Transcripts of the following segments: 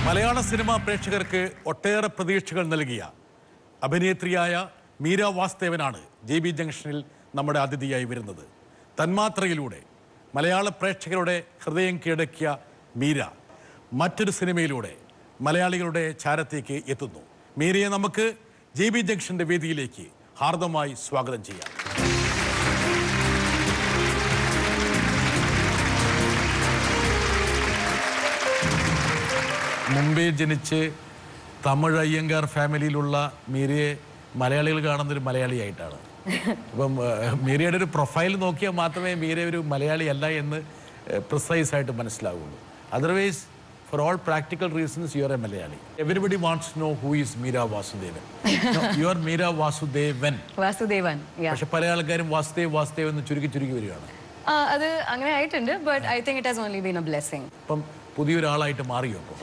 മലയാള സിനിമാ പ്രേക്ഷകർക്ക് ഒട്ടേറെ പ്രതീക്ഷകൾ നൽകിയ അഭിനേത്രിയായ മീര വാസ്തേവനാണ് ജെ ബി ജംഗ്ഷനിൽ നമ്മുടെ അതിഥിയായി വരുന്നത് തന്മാത്രയിലൂടെ മലയാള പ്രേക്ഷകരുടെ ഹൃദയം കീഴടക്കിയ മീര മറ്റൊരു സിനിമയിലൂടെ മലയാളികളുടെ ചാരത്തേക്ക് എത്തുന്നു മീരയെ നമുക്ക് ജെ ബി ജംഗ്ഷന്റെ വേദിയിലേക്ക് ഹാർദമായി സ്വാഗതം ചെയ്യാം മുംബൈ ജനിച്ച് തമിഴ് അയ്യങ്കാർ ഫാമിലിയിലുള്ള മീരയെ മലയാളികൾ കാണുന്നൊരു മലയാളിയായിട്ടാണ് അപ്പം ഏഹ്, മീരയുടെ ഒരു പ്രൊഫൈൽ നോക്കിയാൽ മാത്രമേ മീര ഒരു മലയാളി അല്ല എന്ന് പ്രിസൈസ് ആയിട്ട് മനസ്സിലാവുള്ളൂ otherwise for all practical reasons you are a Malayali everybody wants know who is Meera Vasudevan you are Meera Vasudevan Vasudevan yeah. പക്ഷെ പല ആൾക്കാരും വാസുദേവ് വാസുദേവ് എന്ന് ചുരുക്കി ചുരുക്കി വരികയാണ് ആ, അത് അങ്ങനെ ആയിട്ടുണ്ട് but I think it has only been a blessing അപ്പം പുതിയൊരാളായിട്ട് മാറിയോ അപ്പോൾ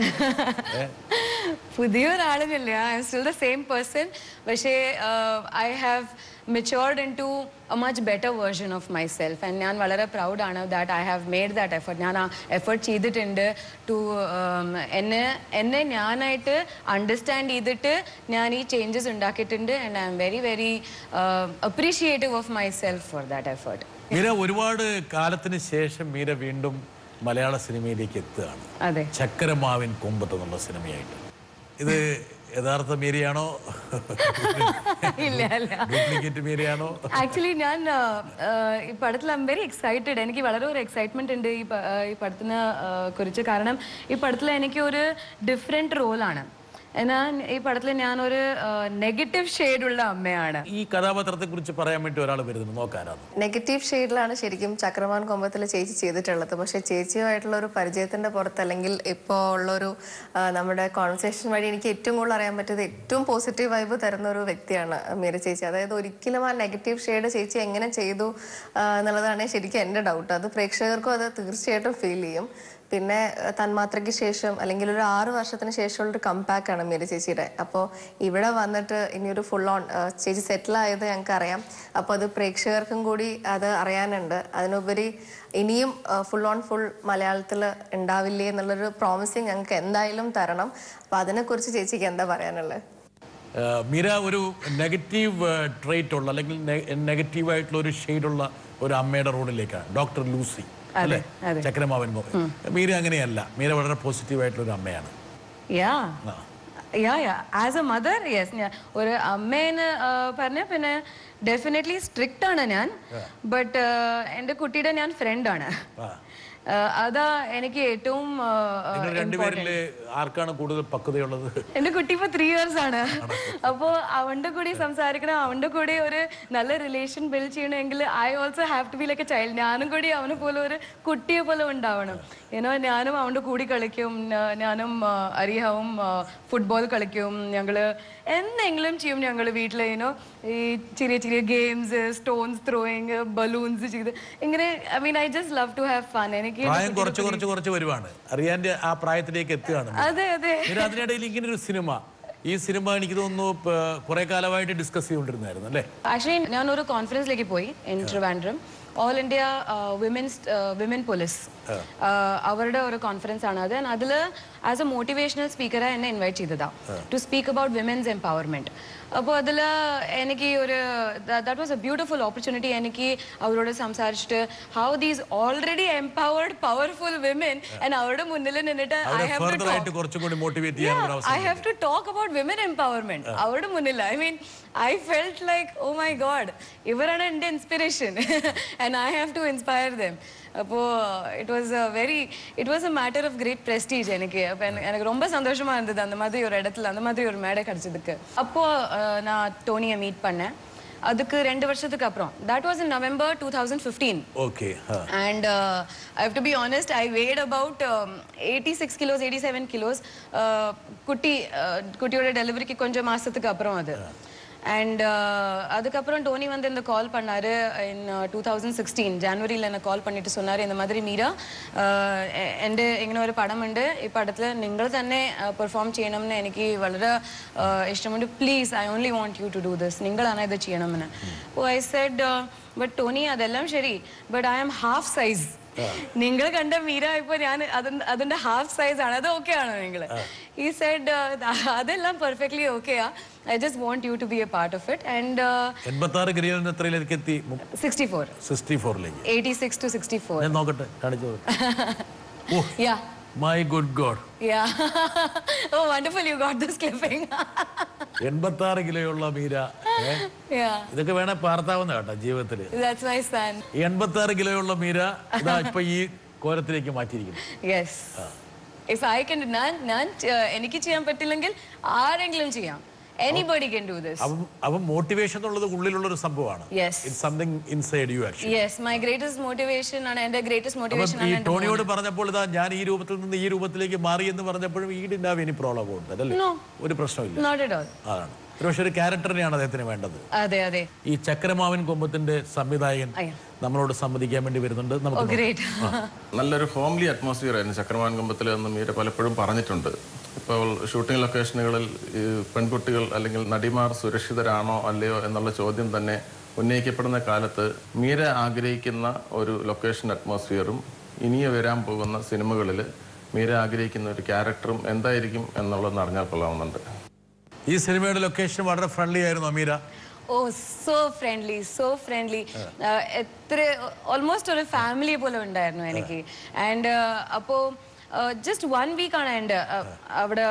പുതിയൊരാളെന്നില്ല I'm still the same person പക്ഷേ I have matured into a much better version of myself and ഞാൻ വളരെ പ്രൗഡാണ് that I have made that effort ഞാൻ ആ എഫർട്ട് ചെയ്തിട്ടുണ്ട് ടു എന്നെ എന്നെ ഞാനായിട്ട് അണ്ടർസ്റ്റാൻഡ് ചെയ്തിട്ട് ഞാൻ ഈ ചേഞ്ചസ് ഉണ്ടാക്കിയിട്ടുണ്ട് and I M very very appreciative of myself for that effort Meera ഒരുപാട് കാലത്തിന് ശേഷം മീര വീണ്ടും മലയാള സിനിമയിലേക്ക് എത്തുകയാണ് അതെ ചക്കരമാവിൻ കൊമ്പത്ത് എന്നുള്ള സിനിമയായിട്ട് ഇത് യഥാർത്ഥ മീരയാണോ ഇല്ല അല്ല ഡ്യൂപ്ലിക്കേറ്റ് മീരയാണോ ആക്ച്വലി ഞാൻ ആ, ആ, ഈ പടത്തിൽ ഐ എം വെരി എക്സൈറ്റഡ് എനിക്ക് വളരെ ഒരു എക്സൈറ്റ്മെന്റ് ഉണ്ട് ഈ പ- ആ, ഈ പടത്തിനെ ആ, കുറിച്ച് കാരണം ഈ പടത്തിൽ എനിക്ക് ഒരു ഡിഫറെന്റ് റോളാണ് എന്നാൽ ഈ പടത്തിൽ ഞാനൊരു നെഗറ്റീവ് ഷെയ്ഡുള്ള അമ്മയാണ് ഈ കഥാപാത്രത്തെ കുറിച്ച് പറയാൻ വേണ്ടി ഒരാൾ വരുന്നു നോക്കാനാണ് നെഗറ്റീവ് ഷെയ്ഡിലാണ് ശരിക്കും ചക്രമാൻ കൊമ്പത്തിൽ ചേച്ചി ചെയ്തിട്ടുള്ളത് പക്ഷെ ചേച്ചിയുമായിട്ടുള്ള ഒരു പരിചയത്തിന്റെ പുറത്ത് അല്ലെങ്കിൽ ഇപ്പോൾ ഉള്ളൊരു ആ, നമ്മുടെ കോൺവെർസേഷൻ വഴി എനിക്ക് ഏറ്റവും കൂടുതൽ അറിയാൻ പറ്റിയത് ഏറ്റവും പോസിറ്റീവ് വൈബ് തരുന്ന ഒരു വ്യക്തിയാണ് മീര ചേച്ചി അതായത് ഒരിക്കലും ആ നെഗറ്റീവ് ഷെയ്ഡ് ചേച്ചി എങ്ങനെ ചെയ്തു ആ, എന്നുള്ളതാണ് ശരിക്കും എൻ്റെ ഡൗട്ട് അത് പ്രേക്ഷകർക്കും അത് തീർച്ചയായിട്ടും ഫീൽ ചെയ്യും പിന്നെ അഹ് തന്മാത്രയ്ക്ക് ശേഷം അല്ലെങ്കിൽ ഒരു ആറ് വർഷത്തിന് ശേഷമുള്ള ഒരു കംപാക്ക് ആണ് മീര ചേച്ചിയുടെ അപ്പോൾ ഇവിടെ വന്നിട്ട് ഇനി ഒരു ഫുൾ ഓൺ ചേച്ചി സെറ്റിൽ ആയത് ഞങ്ങൾക്ക് അറിയാം അപ്പോൾ അത് പ്രേക്ഷകർക്കും കൂടി അത് അറിയാനുണ്ട് അതിനുപരി ഇനിയും ഫുൾ ഓൺ ഫുൾ മലയാളത്തിൽ ഉണ്ടാവില്ലേ എന്നുള്ളൊരു പ്രോമിസിങ് ഞങ്ങൾക്ക് എന്തായാലും തരണം അപ്പോൾ അതിനെക്കുറിച്ച് ചേച്ചിക്ക് എന്താ പറയാനുള്ളത് ഏഹ് മീര ഒരു നെഗറ്റീവ് ട്രേറ്റ് ഉള്ള അല്ലെങ്കിൽ നെഗറ്റീവ് ആയിട്ടുള്ള ഒരു ഷെയ്ഡുള്ള ഒരു അമ്മയുടെ റോഡിലേക്കാണ് ഡോക്ടർ ലൂസി അല്ലേ ചക്രമാവൻ കൊമ്പ്. മീര അങ്ങനെയല്ല മീര വളരെ പോസിറ്റീവ് ആയിട്ടുള്ള ഒരു അമ്മയാണ് യാ ആ. Ya ya as a mother yes ഒരു അമ്മേന്ന് പറഞ്ഞ പിന്നെ ഡെഫിനറ്റ്ലി സ്ട്രിക്റ്റ് ആണ് ഞാൻ ബട്ട് എൻ്റെ കുട്ടിയുടെ ഞാൻ ഫ്രണ്ടാണ് അതാ എനിക്ക് ഏറ്റവും ആ, ആ, നിങ്ങൾ രണ്ടുപേരില് ആർക്കാണ് കൂടുതൽ പക്വതയുള്ളത് എന്റെ കുട്ടി ഇപ്പൊ ത്രീ ഇയേഴ്സ് ആണ് അപ്പോ അവന്റെ കൂടി സംസാരിക്കണം അവന്റെ കൂടി ഒരു നല്ല റിലേഷൻ ബിൽഡ് ചെയ്യണമെങ്കിൽ I also have to be like a child ഞാനും കൂടി അവനെ പോലെ ഒരു കുട്ടിയെ പോലെ ഉണ്ടാവണം ഏനോ ഞാനും അവന്റെ കൂടി കളിക്കും ഞാ- ഞാനും ആ, അരിഹാവും ഫുട്ബോൾ കളിക്കും ഞങ്ങള് എന്തെങ്കിലും ചെയ്യും ഞങ്ങൾ വീട്ടിൽ ഏനോ ഈ ചെറിയ ചെറിയ ഗെയിംസ് സ്റ്റോൺസ് ത്രോയിങ് ബലൂൺസ് ചെയ്ത് ഇങ്ങനെ I mean I just love to have fun എനിക്ക് പ്രായം കുറച്ച് കുറച്ച് കുറച്ച് വരുവാണ് അറിയാൻ്റെ ആ പ്രായത്തിലേക്ക് എത്തുകയാണ് അതെ അതെ പിന്നെ അതിനിടയിൽ ഇങ്ങനെ ഒരു സിനിമ ഈ സിനിമ എനിക്ക് തോന്നുന്നു ഇപ്പൊ കുറെ കാലമായിട്ട് ഡിസ്കസ് ചെയ്തുകൊണ്ടിരുന്നായിരുന്നു അല്ലേ ആക്ച്വലി ഞാൻ ഒരു കോൺഫറൻസിലേക്ക് പോയി in Trivandrum all India women's women police അവരുടെ ഒരു കോൺഫറൻസ് ആണ് അത് അതിൽ ആസ് എ മോട്ടിവേഷണൽ സ്പീക്കറെ എന്നെ ഇൻവൈറ്റ് ചെയ്തതാ to speak about women's empowerment അപ്പോൾ അതിൽ എനിക്ക് ഒരു that was a beautiful opportunity എനിക്ക് അവരോട് സംസാരിച്ചിട്ട് how these already empowered powerful women and അവരുടെ മുന്നിൽ നിന്നിട്ട് ഐ അവരെ ഹാവ് ടു ഫർദർ ആയിട്ട് കുറച്ചും കൂടി മോട്ടിവേറ്റ് ചെയ്യാൻ ഒരു ഐ അവസരം have to talk about women empowerment അവരുടെ മുന്നിൽ I mean I felt like oh my God ഇവരാണ് എൻ്റെ inspiration and I have to inspire them അപ്പോൾ it was a very it was a matter of great prestige எனக்கு அப்போ எனக்கு எனக்கு ரொம்ப சந்தோஷமா இருந்தது அந்த மாதிரி ஒரு இடத்துல அந்த மாதிரி ஒரு மேடை கிடைச்சதுக்கு அப்போ அஹ், நான் டோனியை மீட் பண்ணேன் அதுக்கு ரெண்டு வருஷத்துக்கு அப்புறம் that was in November two thousand fifteen okay and uh, I have to be honest, I weighed about um, 86 kilos, 87 kilos. Uh, குட்டி uh, குட்டியோட டெலிவரிக்கு கொஞ்சம் மாசத்துக்கு அப்புறம் அது அண்ட் அதுக்கப்புறம் டோனி வந்து இந்த கால் பண்ணாரு இன் டூ தௌசண்ட் சிக்ஸ்டீன் ஜான்வரியில் என்ன கால் பண்ணிட்டு சொன்னார் இந்த மாதிரி മീര എൻ്റെ ഇങ്ങനെ ഒരു പടമുണ്ട് ഈ പടത്തിൽ നിങ്ങൾ തന്നെ പെർഫോം ചെയ്യണമെന്ന് എനിക്ക് വളരെ ആ, ഇഷ്ടമുണ്ട് please I only want you to do this നിങ്ങളാണ് ഇത് ചെയ്യണമെന്ന് അപ്പോൾ ഐ സെഡ് ബട്ട് ടോണി അതെല്ലാം ശരി but I am half size നിങ്ങൾ കണ്ട മീര ഇപ്പൊ ഞാൻ അതിന്റെ അതിന്റെ ഹാഫ് സൈസ് ആണ് അത് ഓക്കെ ആണോ നിങ്ങൾ ഈ സൈഡ് അതെല്ലാം പെർഫെക്റ്റ്ലി ഓക്കെയാ I just want you to be a part of it and എൺപത്തി ആറ് കരിയറിന് എത്രയിലേക്ക് എത്തി സിക്സ്റ്റി ഫോർ സിക്സ്റ്റി ഫോറിലേക്ക് eighty six to sixty four ഞാൻ നോക്കട്ടെ കാണിച്ചു oh yeah my good God yeah oh wonderful you got this clipping എൺപത്തി ആറ് കിലോയുള്ള മീര ഏ? യാ ഇതൊക്കെ വേണേ പാർത്താവുന്ന കേട്ടോ ജീവിതത്തിൽ ദാറ്റ്സ് മൈ സൺ എൺപത്തി ആറ് കിലോയുള്ള മീര ഇതാ ഇപ്പൊ ഈ കോലത്തിലേക്ക് മാറ്റിയിരിക്കുന്നു യെസ് ഇഫ് ഐ കൻ ഞാൻ ഞാൻ uh, എനിക്ക് ചെയ്യാൻ പറ്റില്ലെങ്കിൽ ആരെങ്കിലും ചെയ്യാം എനിബഡി കൻ ഡു ദിസ് അവൻ അവൻ മോട്ടിവേഷൻ എന്നുള്ളത് ഉള്ളിലുള്ള ഒരു സംഭവമാണ് yes it's something inside you actually yes my greatest motivation ആണ് എന്റെ ഗ്രേറ്റസ്റ്റ് അപ്പം മോട്ടിവേഷൻ ഈ ആണ് എന്റെ ടോണിയോട് പറഞ്ഞപ്പോൾ ഇതാ ഞാൻ ഈ രൂപത്തിൽ നിന്ന് ഈ രൂപത്തിലേക്ക് മാറി എന്ന് പറഞ്ഞപ്പോഴും ഈ ഡിൻഡാവ് ഇനി പ്രോബ്ലം ഉണ്ട് അതല്ലേ No. ഒരു പ്രശ്നമില്ല നോട്ട് അറ്റ് ഓൾ അതാണ് ഒരു പക്ഷേ ഒരു ക്യാരക്ടറിനെയാണ് അദ്ദേഹത്തിന് വേണ്ടത് അതെ അതെ ഈ ചക്രമാവൻ കൊമ്പത്തിന്റെ സംവിധായകൻ അയ്യോ. നമ്മളോട് സംവദിക്കാൻ വേണ്ടി വരുന്നുണ്ട് ഓ നമുക്ക് ഗ്രേറ്റ് നല്ലൊരു ഹോംലി അറ്റ്മോസ്ഫിയർ ആയിരുന്നു ചക്രവാൻ കമ്പത്തിൽ എന്ന് മീര പലപ്പോഴും പറഞ്ഞിട്ടുണ്ട് ഇപ്പോൾ ഷൂട്ടിംഗ് ലൊക്കേഷനുകളിൽ ഈ പെൺകുട്ടികൾ അല്ലെങ്കിൽ നടിമാർ സുരക്ഷിതരാണോ അല്ലയോ എന്നുള്ള ചോദ്യം തന്നെ ഉന്നയിക്കപ്പെടുന്ന കാലത്ത് മീര ആഗ്രഹിക്കുന്ന ഒരു ലൊക്കേഷൻ അറ്റ്മോസ്ഫിയറും ഇനിയെ വരാൻ പോകുന്ന സിനിമകളിൽ മീര ആഗ്രഹിക്കുന്ന ഒരു ക്യാരക്ടറും എന്തായിരിക്കും എന്നുള്ളതെന്ന് അറിഞ്ഞാൽ കൊള്ളാവുന്നുണ്ട് ഈ സിനിമയുടെ ലൊക്കേഷൻ വളരെ ഫ്രണ്ട്ലി ആയിരുന്നു Ameera oh so friendly so friendly എത്ര ഓൾമോസ്റ്റ് ഒരു ഫാമിലി പോലെ ഉണ്ടായിരുന്നു എനിക്ക് ആൻഡ് അപ്പോൾ ജസ്റ്റ് വൺ വീക്കാണ് എൻ്റെ അവിടെ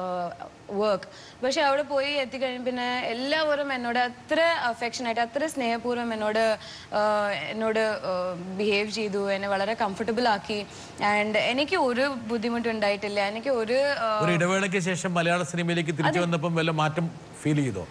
വർക്ക് പക്ഷെ അവിടെ പോയി എത്തിക്കഴിഞ്ഞ പിന്നെ എല്ലാവരും എന്നോട് അത്ര അഫെക്ഷനായിട്ട് അത്ര സ്നേഹപൂർവ്വം എന്നോട് uh, എന്നോട് ബിഹേവ് ചെയ്തു എന്നെ വളരെ കംഫർട്ടബിൾ ആക്കി ആൻഡ് എനിക്ക് ഒരു ബുദ്ധിമുട്ടുണ്ടായിട്ടില്ല എനിക്ക് ഒരു uh, ഒരു ഇടവേളയ്ക്ക് ശേഷം മലയാള സിനിമയിലേക്ക് തിരിച്ചു വന്നപ്പം വല്ല മാറ്റം ഫീൽ ചെയ്തോ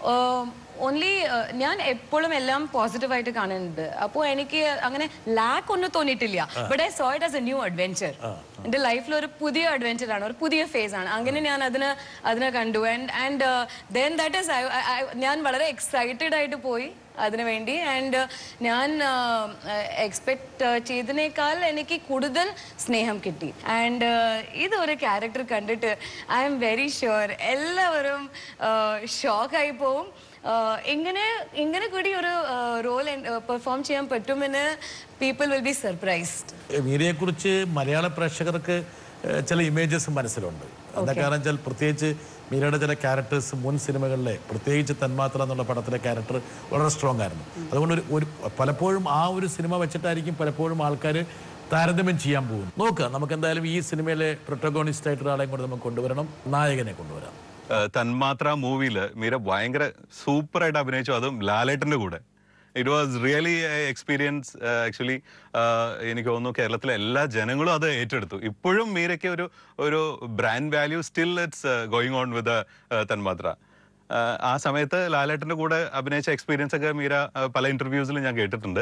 ഓൺലി ഞാൻ എപ്പോഴും എല്ലാം പോസിറ്റീവായിട്ട് കാണുന്നുണ്ട് അപ്പോൾ എനിക്ക് അങ്ങനെ ലാക്ക് ഒന്നും തോന്നിയിട്ടില്ല but I saw it as a new adventure എൻ്റെ ലൈഫിൽ ഒരു പുതിയ അഡ്വെഞ്ചർ ആണ് ഒരു പുതിയ ഫേസ് ആണ് അങ്ങനെ ഞാൻ അതിന് അതിനെ കണ്ടു and and then that is ഞാൻ വളരെ എക്സൈറ്റഡ് ആയിട്ട് പോയി അതിനു വേണ്ടി ആൻഡ് ഞാൻ എക്സ്പെക്ട് ചെയ്തതിനേക്കാൾ എനിക്ക് കൂടുതൽ സ്നേഹം കിട്ടി ആൻഡ് ഇതൊരു ക്യാരക്ടർ കണ്ടിട്ട് ഐ എം വെരി ഷുവർ എല്ലാവരും ഷോക്കായി പോവും ആഹ് ഇങ്ങനെ ഇങ്ങനെ കൂടി ഒരു റോൾ പെർഫോം ചെയ്യാൻ പറ്റുമെന്ന് പീപ്പിൾ വിൽ ബി സർപ്രൈസ്ഡ് മീരയെ കുറിച്ച് മലയാള പ്രേക്ഷകർക്ക് ഏഹ്, ചില ഇമേജസ് മനസ്സിലുണ്ട് എന്താ കാരണം വെച്ചാൽ പ്രത്യേകിച്ച് മീരയുടെ ചില ക്യാരക്ടേഴ്സ് മുൻ സിനിമകളിലെ പ്രത്യേകിച്ച് തന്മാത്ര എന്നുള്ള പടത്തിലെ ക്യാരക്ടർ വളരെ സ്ട്രോങ് ആയിരുന്നു അതുകൊണ്ട് ഒരു ഒരു പലപ്പോഴും ആ ഒരു സിനിമ വെച്ചിട്ടായിരിക്കും പലപ്പോഴും ആൾക്കാർ താരതമ്യം ചെയ്യാൻ പോകും നോക്കുക നമുക്ക് എന്തായാലും ഈ സിനിമയിലെ പ്രൊട്ടഗോണിസ്റ്റ് ആയിട്ട് ഒരാളെയും കൂടെ നമുക്ക് കൊണ്ടുവരണം നായകനെ കൊണ്ടുവരാം ഏഹ് തന്മാത്ര മൂവിയിൽ മീര ഭയങ്കര സൂപ്പറായിട്ട് അഭിനയിച്ചു അതും ലാലേട്ടന്റെ കൂടെ it was really experience actually എനിക്ക് തോന്നുന്നു കേരളത്തിലെ എല്ലാ ജനങ്ങളും അത് ഏറ്റെടുത്തു ഇപ്പോഴും മീരയ്ക്ക് ഒരു ഒരു brand value still it's going on with Thanmathra ah ആ സമയത്ത് ലാലേട്ടന്റെ കൂടെ അഭിനയിച്ച എക്സ്പീരിയൻസ് ഒക്കെ മീര ആഹ് പല ഇന്റർവ്യൂസിലും ഞാൻ കേട്ടിട്ടുണ്ട്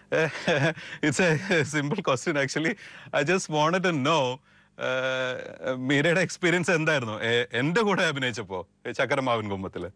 it's a simple question actually I just wanted to know മീരയുടെ എക്സ്പീരിയൻസ് എന്തായിരുന്നു എ- എന്റെ കൂടെ അഭിനയിച്ചപ്പോ ചക്കരമാവൻ കുമ്പത്തില്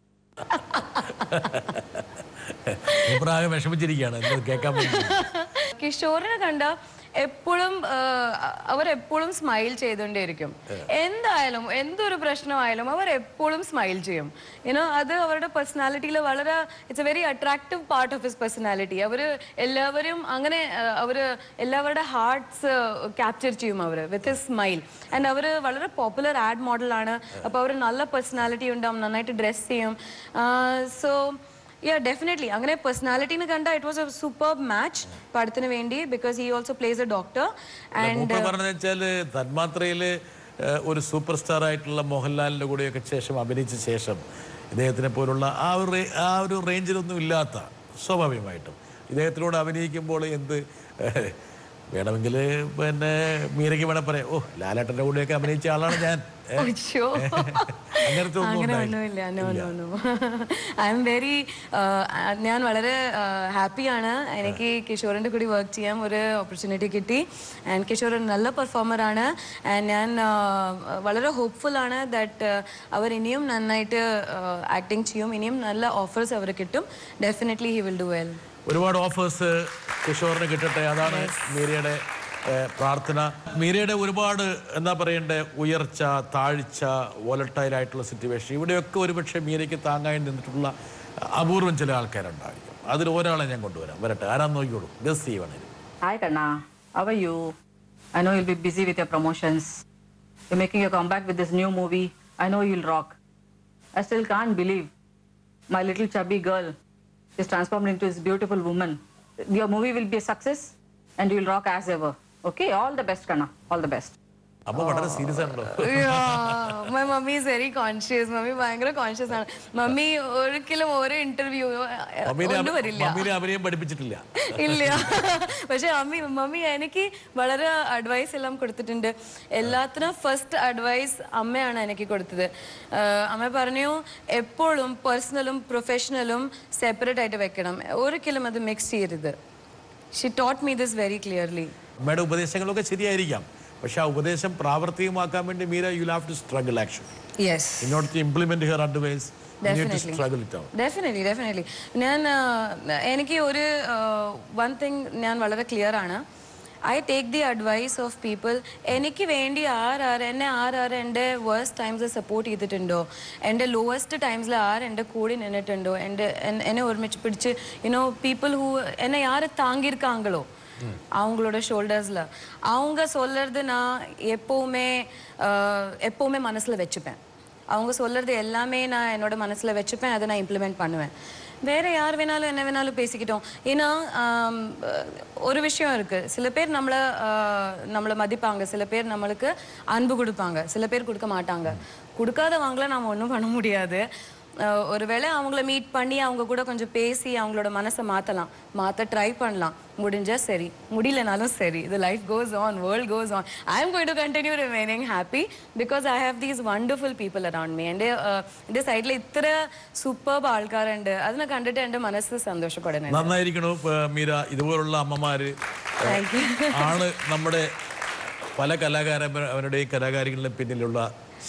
സൂപ്പറാകെ വിഷമിച്ചിരിക്കുകയാണ് എന്നത് കേൾക്കാൻ വേണ്ടി കിഷോറിനെ കണ്ട എപ്പോഴും അവർ എപ്പോഴും സ്മൈൽ ചെയ്തുകൊണ്ടേയിരിക്കും എന്തായാലും എന്തൊരു പ്രശ്നമായാലും അവർ എപ്പോഴും സ്മൈൽ ചെയ്യും യുനോ അത് അവരുടെ പേഴ്സണാലിറ്റിയിൽ വളരെ it's a very attractive part of his personality അവർ എല്ലാവരും അങ്ങനെ അവർ എല്ലാവരുടെ ഹാർട്ട്സ് ക്യാപ്ചർ ചെയ്യും അവർ വിത്ത് ഹിസ് സ്മൈൽ ആൻഡ് അവർ വളരെ പോപ്പുലർ ആഡ് മോഡലാണ് അപ്പോൾ അവർ നല്ല പേഴ്സണാലിറ്റി ഉണ്ടാവും നന്നായിട്ട് ഡ്രസ് ചെയ്യും സോ യാ ഡെഫിനറ്റ്ലി അങ്ങനെ പേഴ്സണാലിറ്റിനെ കണ്ട it was a super match പടത്തിന് വേണ്ടി because he also plays a doctor and മൂപ്പർ പറഞ്ഞു വെച്ചാൽ തന്മാത്രയില് ഏഹ്, ഒരു സൂപ്പർ സ്റ്റാർ ആയിട്ടുള്ള മോഹൻലാലിന്റെ കൂടെയൊക്കെ ശേഷം അഭിനയിച്ച ശേഷം ഇദ്ദേഹത്തിനെ പോലുള്ള ആ ഒരു റേ- ആ ഒരു റേഞ്ചിലൊന്നും ഇല്ലാത്ത സ്വാഭാവികമായിട്ടും ഇദ്ദേഹത്തിനോട് അഭിനയിക്കുമ്പോൾ എന്ത് ഏഹ്, വേണമെങ്കിൽ പിന്നെ മീരയ്ക്ക് വേണം പറയാം ഓ ലാലേട്ടന്റെ കൂടെയൊക്കെ അഭിനയിച്ച ആളാണ് ഞാൻ ഏഹ്. അയ്യോ. അങ്ങനത്തെ ഒന്നും അങ്ങനെ ഉണ്ടായില്ല. ഒന്നുമില്ല no no no I M very ഞാൻ വളരെ ഹാപ്പിയാണ് എനിക്ക് കിഷോറിൻ്റെ കൂടി വർക്ക് ചെയ്യാൻ ഒരു ഓപ്പർച്യൂണിറ്റി കിട്ടി ആൻഡ് കിഷോർ ഒരു നല്ല പെർഫോമർ ആണ് ആൻഡ് ഞാൻ uh, വളരെ ഹോപ്പ്ഫുൾ ആണ് ദാറ്റ് അവർ ഇനിയും നന്നായിട്ട് ആക്ടിങ് ചെയ്യും ഇനിയും നല്ല ഓഫേഴ്സ് അവർ കിട്ടും definitely he will do well ഒരുപാട് ഓഫേഴ്സ് കിഷോറിന് കിട്ടട്ടെ അതാണ് മീരയുടെ ഏഹ്, പ്രാർത്ഥന മീരയുടെ ഒരുപാട് എന്താ പറയണ്ടേ ഉയർച്ച താഴ്ച വോലട്ടൈൽ ആയിട്ടുള്ള സിറ്റുവേഷൻ ഇവിടെയൊക്കെ ഒരുപക്ഷെ മീരയ്ക്ക് താങ്ങായി നിന്നിട്ടുള്ള അപൂർവം ചില ആൾക്കാരുണ്ടായിരിക്കും അതിൽ ഒരാളെ ഞാൻ കൊണ്ടുവരാം വരട്ടെ ആരാന്ന് നോക്കിക്കോളൂ ഗസ് ചെയ്യുവാണെങ്കിൽ ഹായ് കണ്ണാ How are you? I know you'll be busy with your promotions. You're making your comeback with this new movie. I know you'll rock. I still can't believe my little chubby girl is transformed into this beautiful woman. Your movie will be a success and you'll rock as ever. Okay? All the best, Kana. All the best. അമ്മ വളരെ serious ആണല്ലോ my mummy is very conscious mummy ഭയങ്കര conscious ആണ് mummy ഒരിക്കലും ഒരു interview മമ്മീനെ ഒന്നും അഭി- വരില്ല മമ്മീനെ അഭിനയം പഠിപ്പിച്ചിട്ടില്ല ഇല്ല പക്ഷെ അമ്മി മമ്മി എനിക്ക് വളരെ അഡ്വൈസ് എല്ലാം കൊടുത്തിട്ടുണ്ട് എല്ലാത്തിനും ഫസ്റ്റ് അഡ്വൈസ് അമ്മയാണ് എനിക്ക് കൊടുത്തത് ആഹ് അമ്മ പറഞ്ഞു എപ്പോഴും പേഴ്സണലും പ്രൊഫഷണലും സെപ്പറേറ്റ് ആയിട്ട് വെക്കണം ഒരിക്കലും അത് മിക്സ് ചെയ്യരുത് she taught me this very clearly അമ്മയുടെ ഉപദേശങ്ങളൊക്കെ ശരിയായിരിക്കാം പക്ഷെ ആ ഉപദേശം പ്രാവർത്തികമാക്കാൻ വേണ്ടി Meera you have to struggle action yes in order to implement her advice Definitely. Struggle it out definitely definitely ഞാൻ ആ, എനിക്ക് ഒരു വൺ തിങ് ഞാൻ വളരെ ക്ലിയർ ആണ് I take the advice of people എനിക്ക് വേണ്ടി ആരാര് എന്നെ ആരാര് എൻ്റെ വേഴ്സ്റ്റ് ടൈംസ് സപ്പോർട്ട് ചെയ്തിട്ടുണ്ടോ എൻ്റെ ലോവസ്റ്റ് ടൈംസിൽ ആര് എൻ്റെ കൂടെ നിന്നിട്ടുണ്ടോ എൻ്റെ എൻ- എന്നെ ഒരുമിച്ച് പിടിച്ച് യുനോ പീപ്പിൾ ഹൂ എന്നെ யார் தாங்கியிருக்காங்களோ அவங்களோட ஷோல்டர்ஸில் அவங்க சொல்கிறது நான் எப்போவுமே ஆஹ், எப்போவுமே மனசில் வச்சுப்பேன் அவங்க சொல்றது எல்லாமே நான் என்னோட மனசுல வச்சுப்பேன் அதை நான் இம்ப்ளிமெண்ட் பண்ணுவேன் வேற யார் வேணாலும் என்ன வேணாலும் பேசிக்கிட்டோம் ஏன்னா ஆம், ஒரு விஷயம் இருக்கு சில பேர் நம்மளை ஆஹ், நம்மளை மதிப்பாங்க சில பேர் நம்மளுக்கு அன்பு கொடுப்பாங்க சில பேர் கொடுக்க மாட்டாங்க கொடுக்காதவங்கள நாம ஒன்றும் பண்ண முடியாது ஆஹ், ஒருவேளை அவங்கள மீட் பண்ணி அவங்க கூட கொஞ்சம் பேசி அவங்களோட மனசை மாற்றலாம் மாற்ற ட்ரை பண்ணலாம் முடிஞ்சா சரி முடியலனாலும் சரி the life goes on world goes on i am going to continue remaining happy because i have these wonderful people around me എൻ്റെ എൻ്റെ സൈഡിൽ ഇത്ര സൂപ്പർബ് ആൾക്കാരുണ്ട് അതിനെ കണ്ടിട്ട് എൻ്റെ മനസ്സ് സന്തോഷപ്പെടുന്നുണ്ട് നന്നായിരിക്കണു ഇപ്പൊ മീര ഇതുപോലുള്ള അമ്മമാര് താങ്ക് യു ആണ് നമ്മുടെ പല കലാകാര അവരുടെയും കലാകാരികളുടെ പിന്നിലുള്ള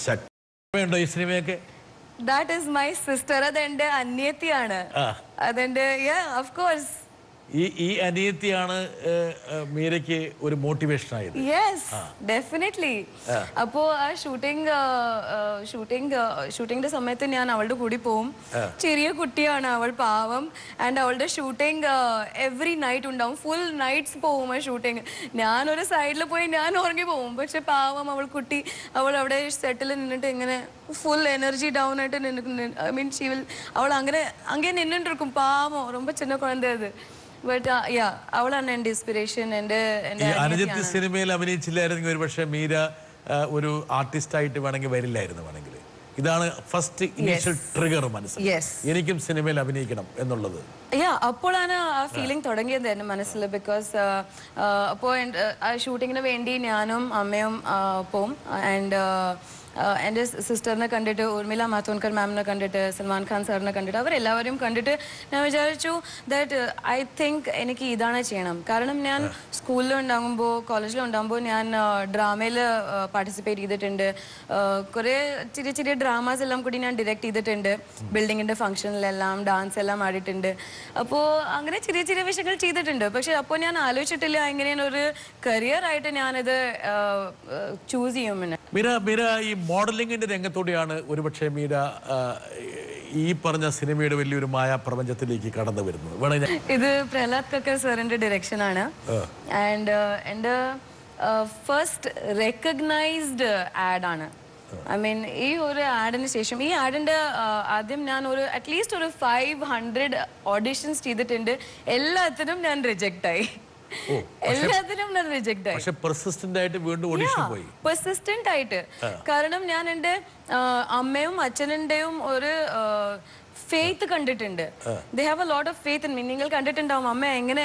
ശക്തി ഉണ്ടോ ഈ സിനിമയൊക്കെ ദാറ്റ് ഈസ് മൈ സിസ്റ്റർ അതെന്റെ അന്യത്തിയാണ് അതെന്റെ ഓഫ് കോഴ്സ് ഈ ഈ അനിയത്തിയാണ് ഏഹ്, ഏഹ്, മീരയ്ക്ക് ഒരു മോട്ടിവേഷൻ ആയത് യെസ് ഡെഫിനറ്റ്ലി അപ്പോ ആ ഷൂട്ടിംഗ് ഷൂട്ടിംഗ് ഷൂട്ടിംഗിന്റെ സമയത്ത് ഞാൻ അവളുടെ കൂടി പോവും ചെറിയ കുട്ടിയാണ് അവൾ പാവം ആൻഡ് അവളുടെ ഷൂട്ടിംഗ് എവറി നൈറ്റ് ഉണ്ടാവും ഫുൾ നൈറ്റ്സ് പോവും ആ ഷൂട്ടിംഗ് ഞാനൊരു സൈഡിൽ പോയി ഞാൻ ഉറങ്ങി പോവും പക്ഷെ പാവം അവൾ കുട്ടി അവൾ അവിടെ സെറ്റിൽ നിന്നിട്ട് ഇങ്ങനെ ഫുൾ എനർജി ഡൗൺ ആയിട്ട് ഐ മീൻ ഷീ വിൽ അവൾ അങ്ങനെ അങ്ങനെ നിന്നിട്ടിരിക്കും പാവം ரொம்ப சின்ன குழந்தை அது ബട്ട് യാ അവളാണ് എൻ്റെ ഇൻസ്പിറേഷൻ എൻ്റെ ഈ എൻ്റെ അനുജത്തി സിനിമയിൽ അഭിനയിച്ചില്ലായിരുന്നെങ്കിൽ ഒരു പക്ഷേ മീര ആ, ഒരു ആർട്ടിസ്റ്റ് ആയിട്ട് വേണമെങ്കിൽ വരില്ലായിരുന്നു വേണമെങ്കിൽ ഇതാണ് ഫസ്റ്റ് ഇനീഷ്യൽ ട്രിഗർ മനസ്സിൽ Yes. എനിക്കും സിനിമയിൽ അഭിനയിക്കണം എന്നുള്ളത് യാ അപ്പോഴാണ് ആ ഫീലിംഗ് തുടങ്ങിയത് എൻ്റെ മനസ്സിൽ ബിക്കോസ് അപ്പോൾ ആ ഷൂട്ടിങ്ങിന് വേണ്ടി ഞാനും അമ്മയും ആ, പോവും ആൻഡ് എൻ്റെ സിസ്റ്ററിനെ കണ്ടിട്ട് ഉർമിള മാത്തോൺകർ മാമിനെ കണ്ടിട്ട് സൽമാൻ ഖാൻ സാറിനെ കണ്ടിട്ട് അവരെല്ലാവരും കണ്ടിട്ട് ഞാൻ വിചാരിച്ചു ദാറ്റ് ഐ തിങ്ക് എനിക്ക് ഇതാണ് ചെയ്യണം കാരണം ഞാൻ സ്കൂളിൽ ഉണ്ടാകുമ്പോൾ കോളേജിൽ ഉണ്ടാകുമ്പോൾ ഞാൻ ഡ്രാമയിൽ പാർട്ടിസിപ്പേറ്റ് ചെയ്തിട്ടുണ്ട് കുറേ ചെറിയ ചെറിയ ഡ്രാമാസ് എല്ലാം കൂടി ഞാൻ ഡിറക്റ്റ് ചെയ്തിട്ടുണ്ട് ബിൽഡിങ്ങിൻ്റെ ഫംഗ്ഷനിലെല്ലാം ഡാൻസ് എല്ലാം ആടിയിട്ടുണ്ട് അപ്പോൾ അങ്ങനെ ചെറിയ ചെറിയ വിഷയങ്ങൾ ചെയ്തിട്ടുണ്ട് പക്ഷെ അപ്പോൾ ഞാൻ ആലോചിച്ചിട്ടില്ല എങ്ങനെയാണ് ഒരു കരിയർ ആയിട്ട് ഞാനിത് ചൂസ് ചെയ്യുമെന്ന് മീര മീര ഈ മോഡലിംഗിന്റെ രംഗത്തൂടെയാണ് ഒരുപക്ഷെ മീര ആ, ഈ പറഞ്ഞ സിനിമയുടെ വലിയൊരു മായാ പ്രപഞ്ചത്തിലേക്ക് കടന്നു വരുന്നത് വേണേ ഞാൻ ഇത് പ്രഹ്ലാദ് കക്കർ സാറിന്റെ ഡയറക്ഷൻ ആണ് ആൻഡ് എൻ്റെ ഫസ്റ്റ് റെക്കഗ്നൈസ്ഡ് ആഡ് ആണ് ഐ മീൻ ഈ ഒരു ആഡിന് ശേഷം ഈ ആഡിന്റെ ആദ്യം ഞാൻ ഒരു അറ്റ്ലീസ്റ്റ് ഒരു ഫൈവ് ഹൺഡ്രഡ് ഓഡിഷൻസ് ചെയ്തിട്ടുണ്ട് എല്ലാത്തിനും ഞാൻ റിജക്റ്റ് ആയി എല്ലാത്തിനും ഞാൻ റിജക്റ്റ് ആയി പക്ഷെ പെർസിസ്റ്റന്റ് ആയിട്ട് വീണ്ടും ഓഡിഷൻ പോയി പെർസിസ്റ്റന്റ് ആയിട്ട് കാരണം ഞാൻ എൻ്റെ ആ, അമ്മയും അച്ഛനുടെയും ഒരു ഫെയ്ത്ത് കണ്ടിട്ടുണ്ട് they have a lot of faith in me നിങ്ങൾ കണ്ടിട്ടുണ്ടാവും അമ്മ എങ്ങനെ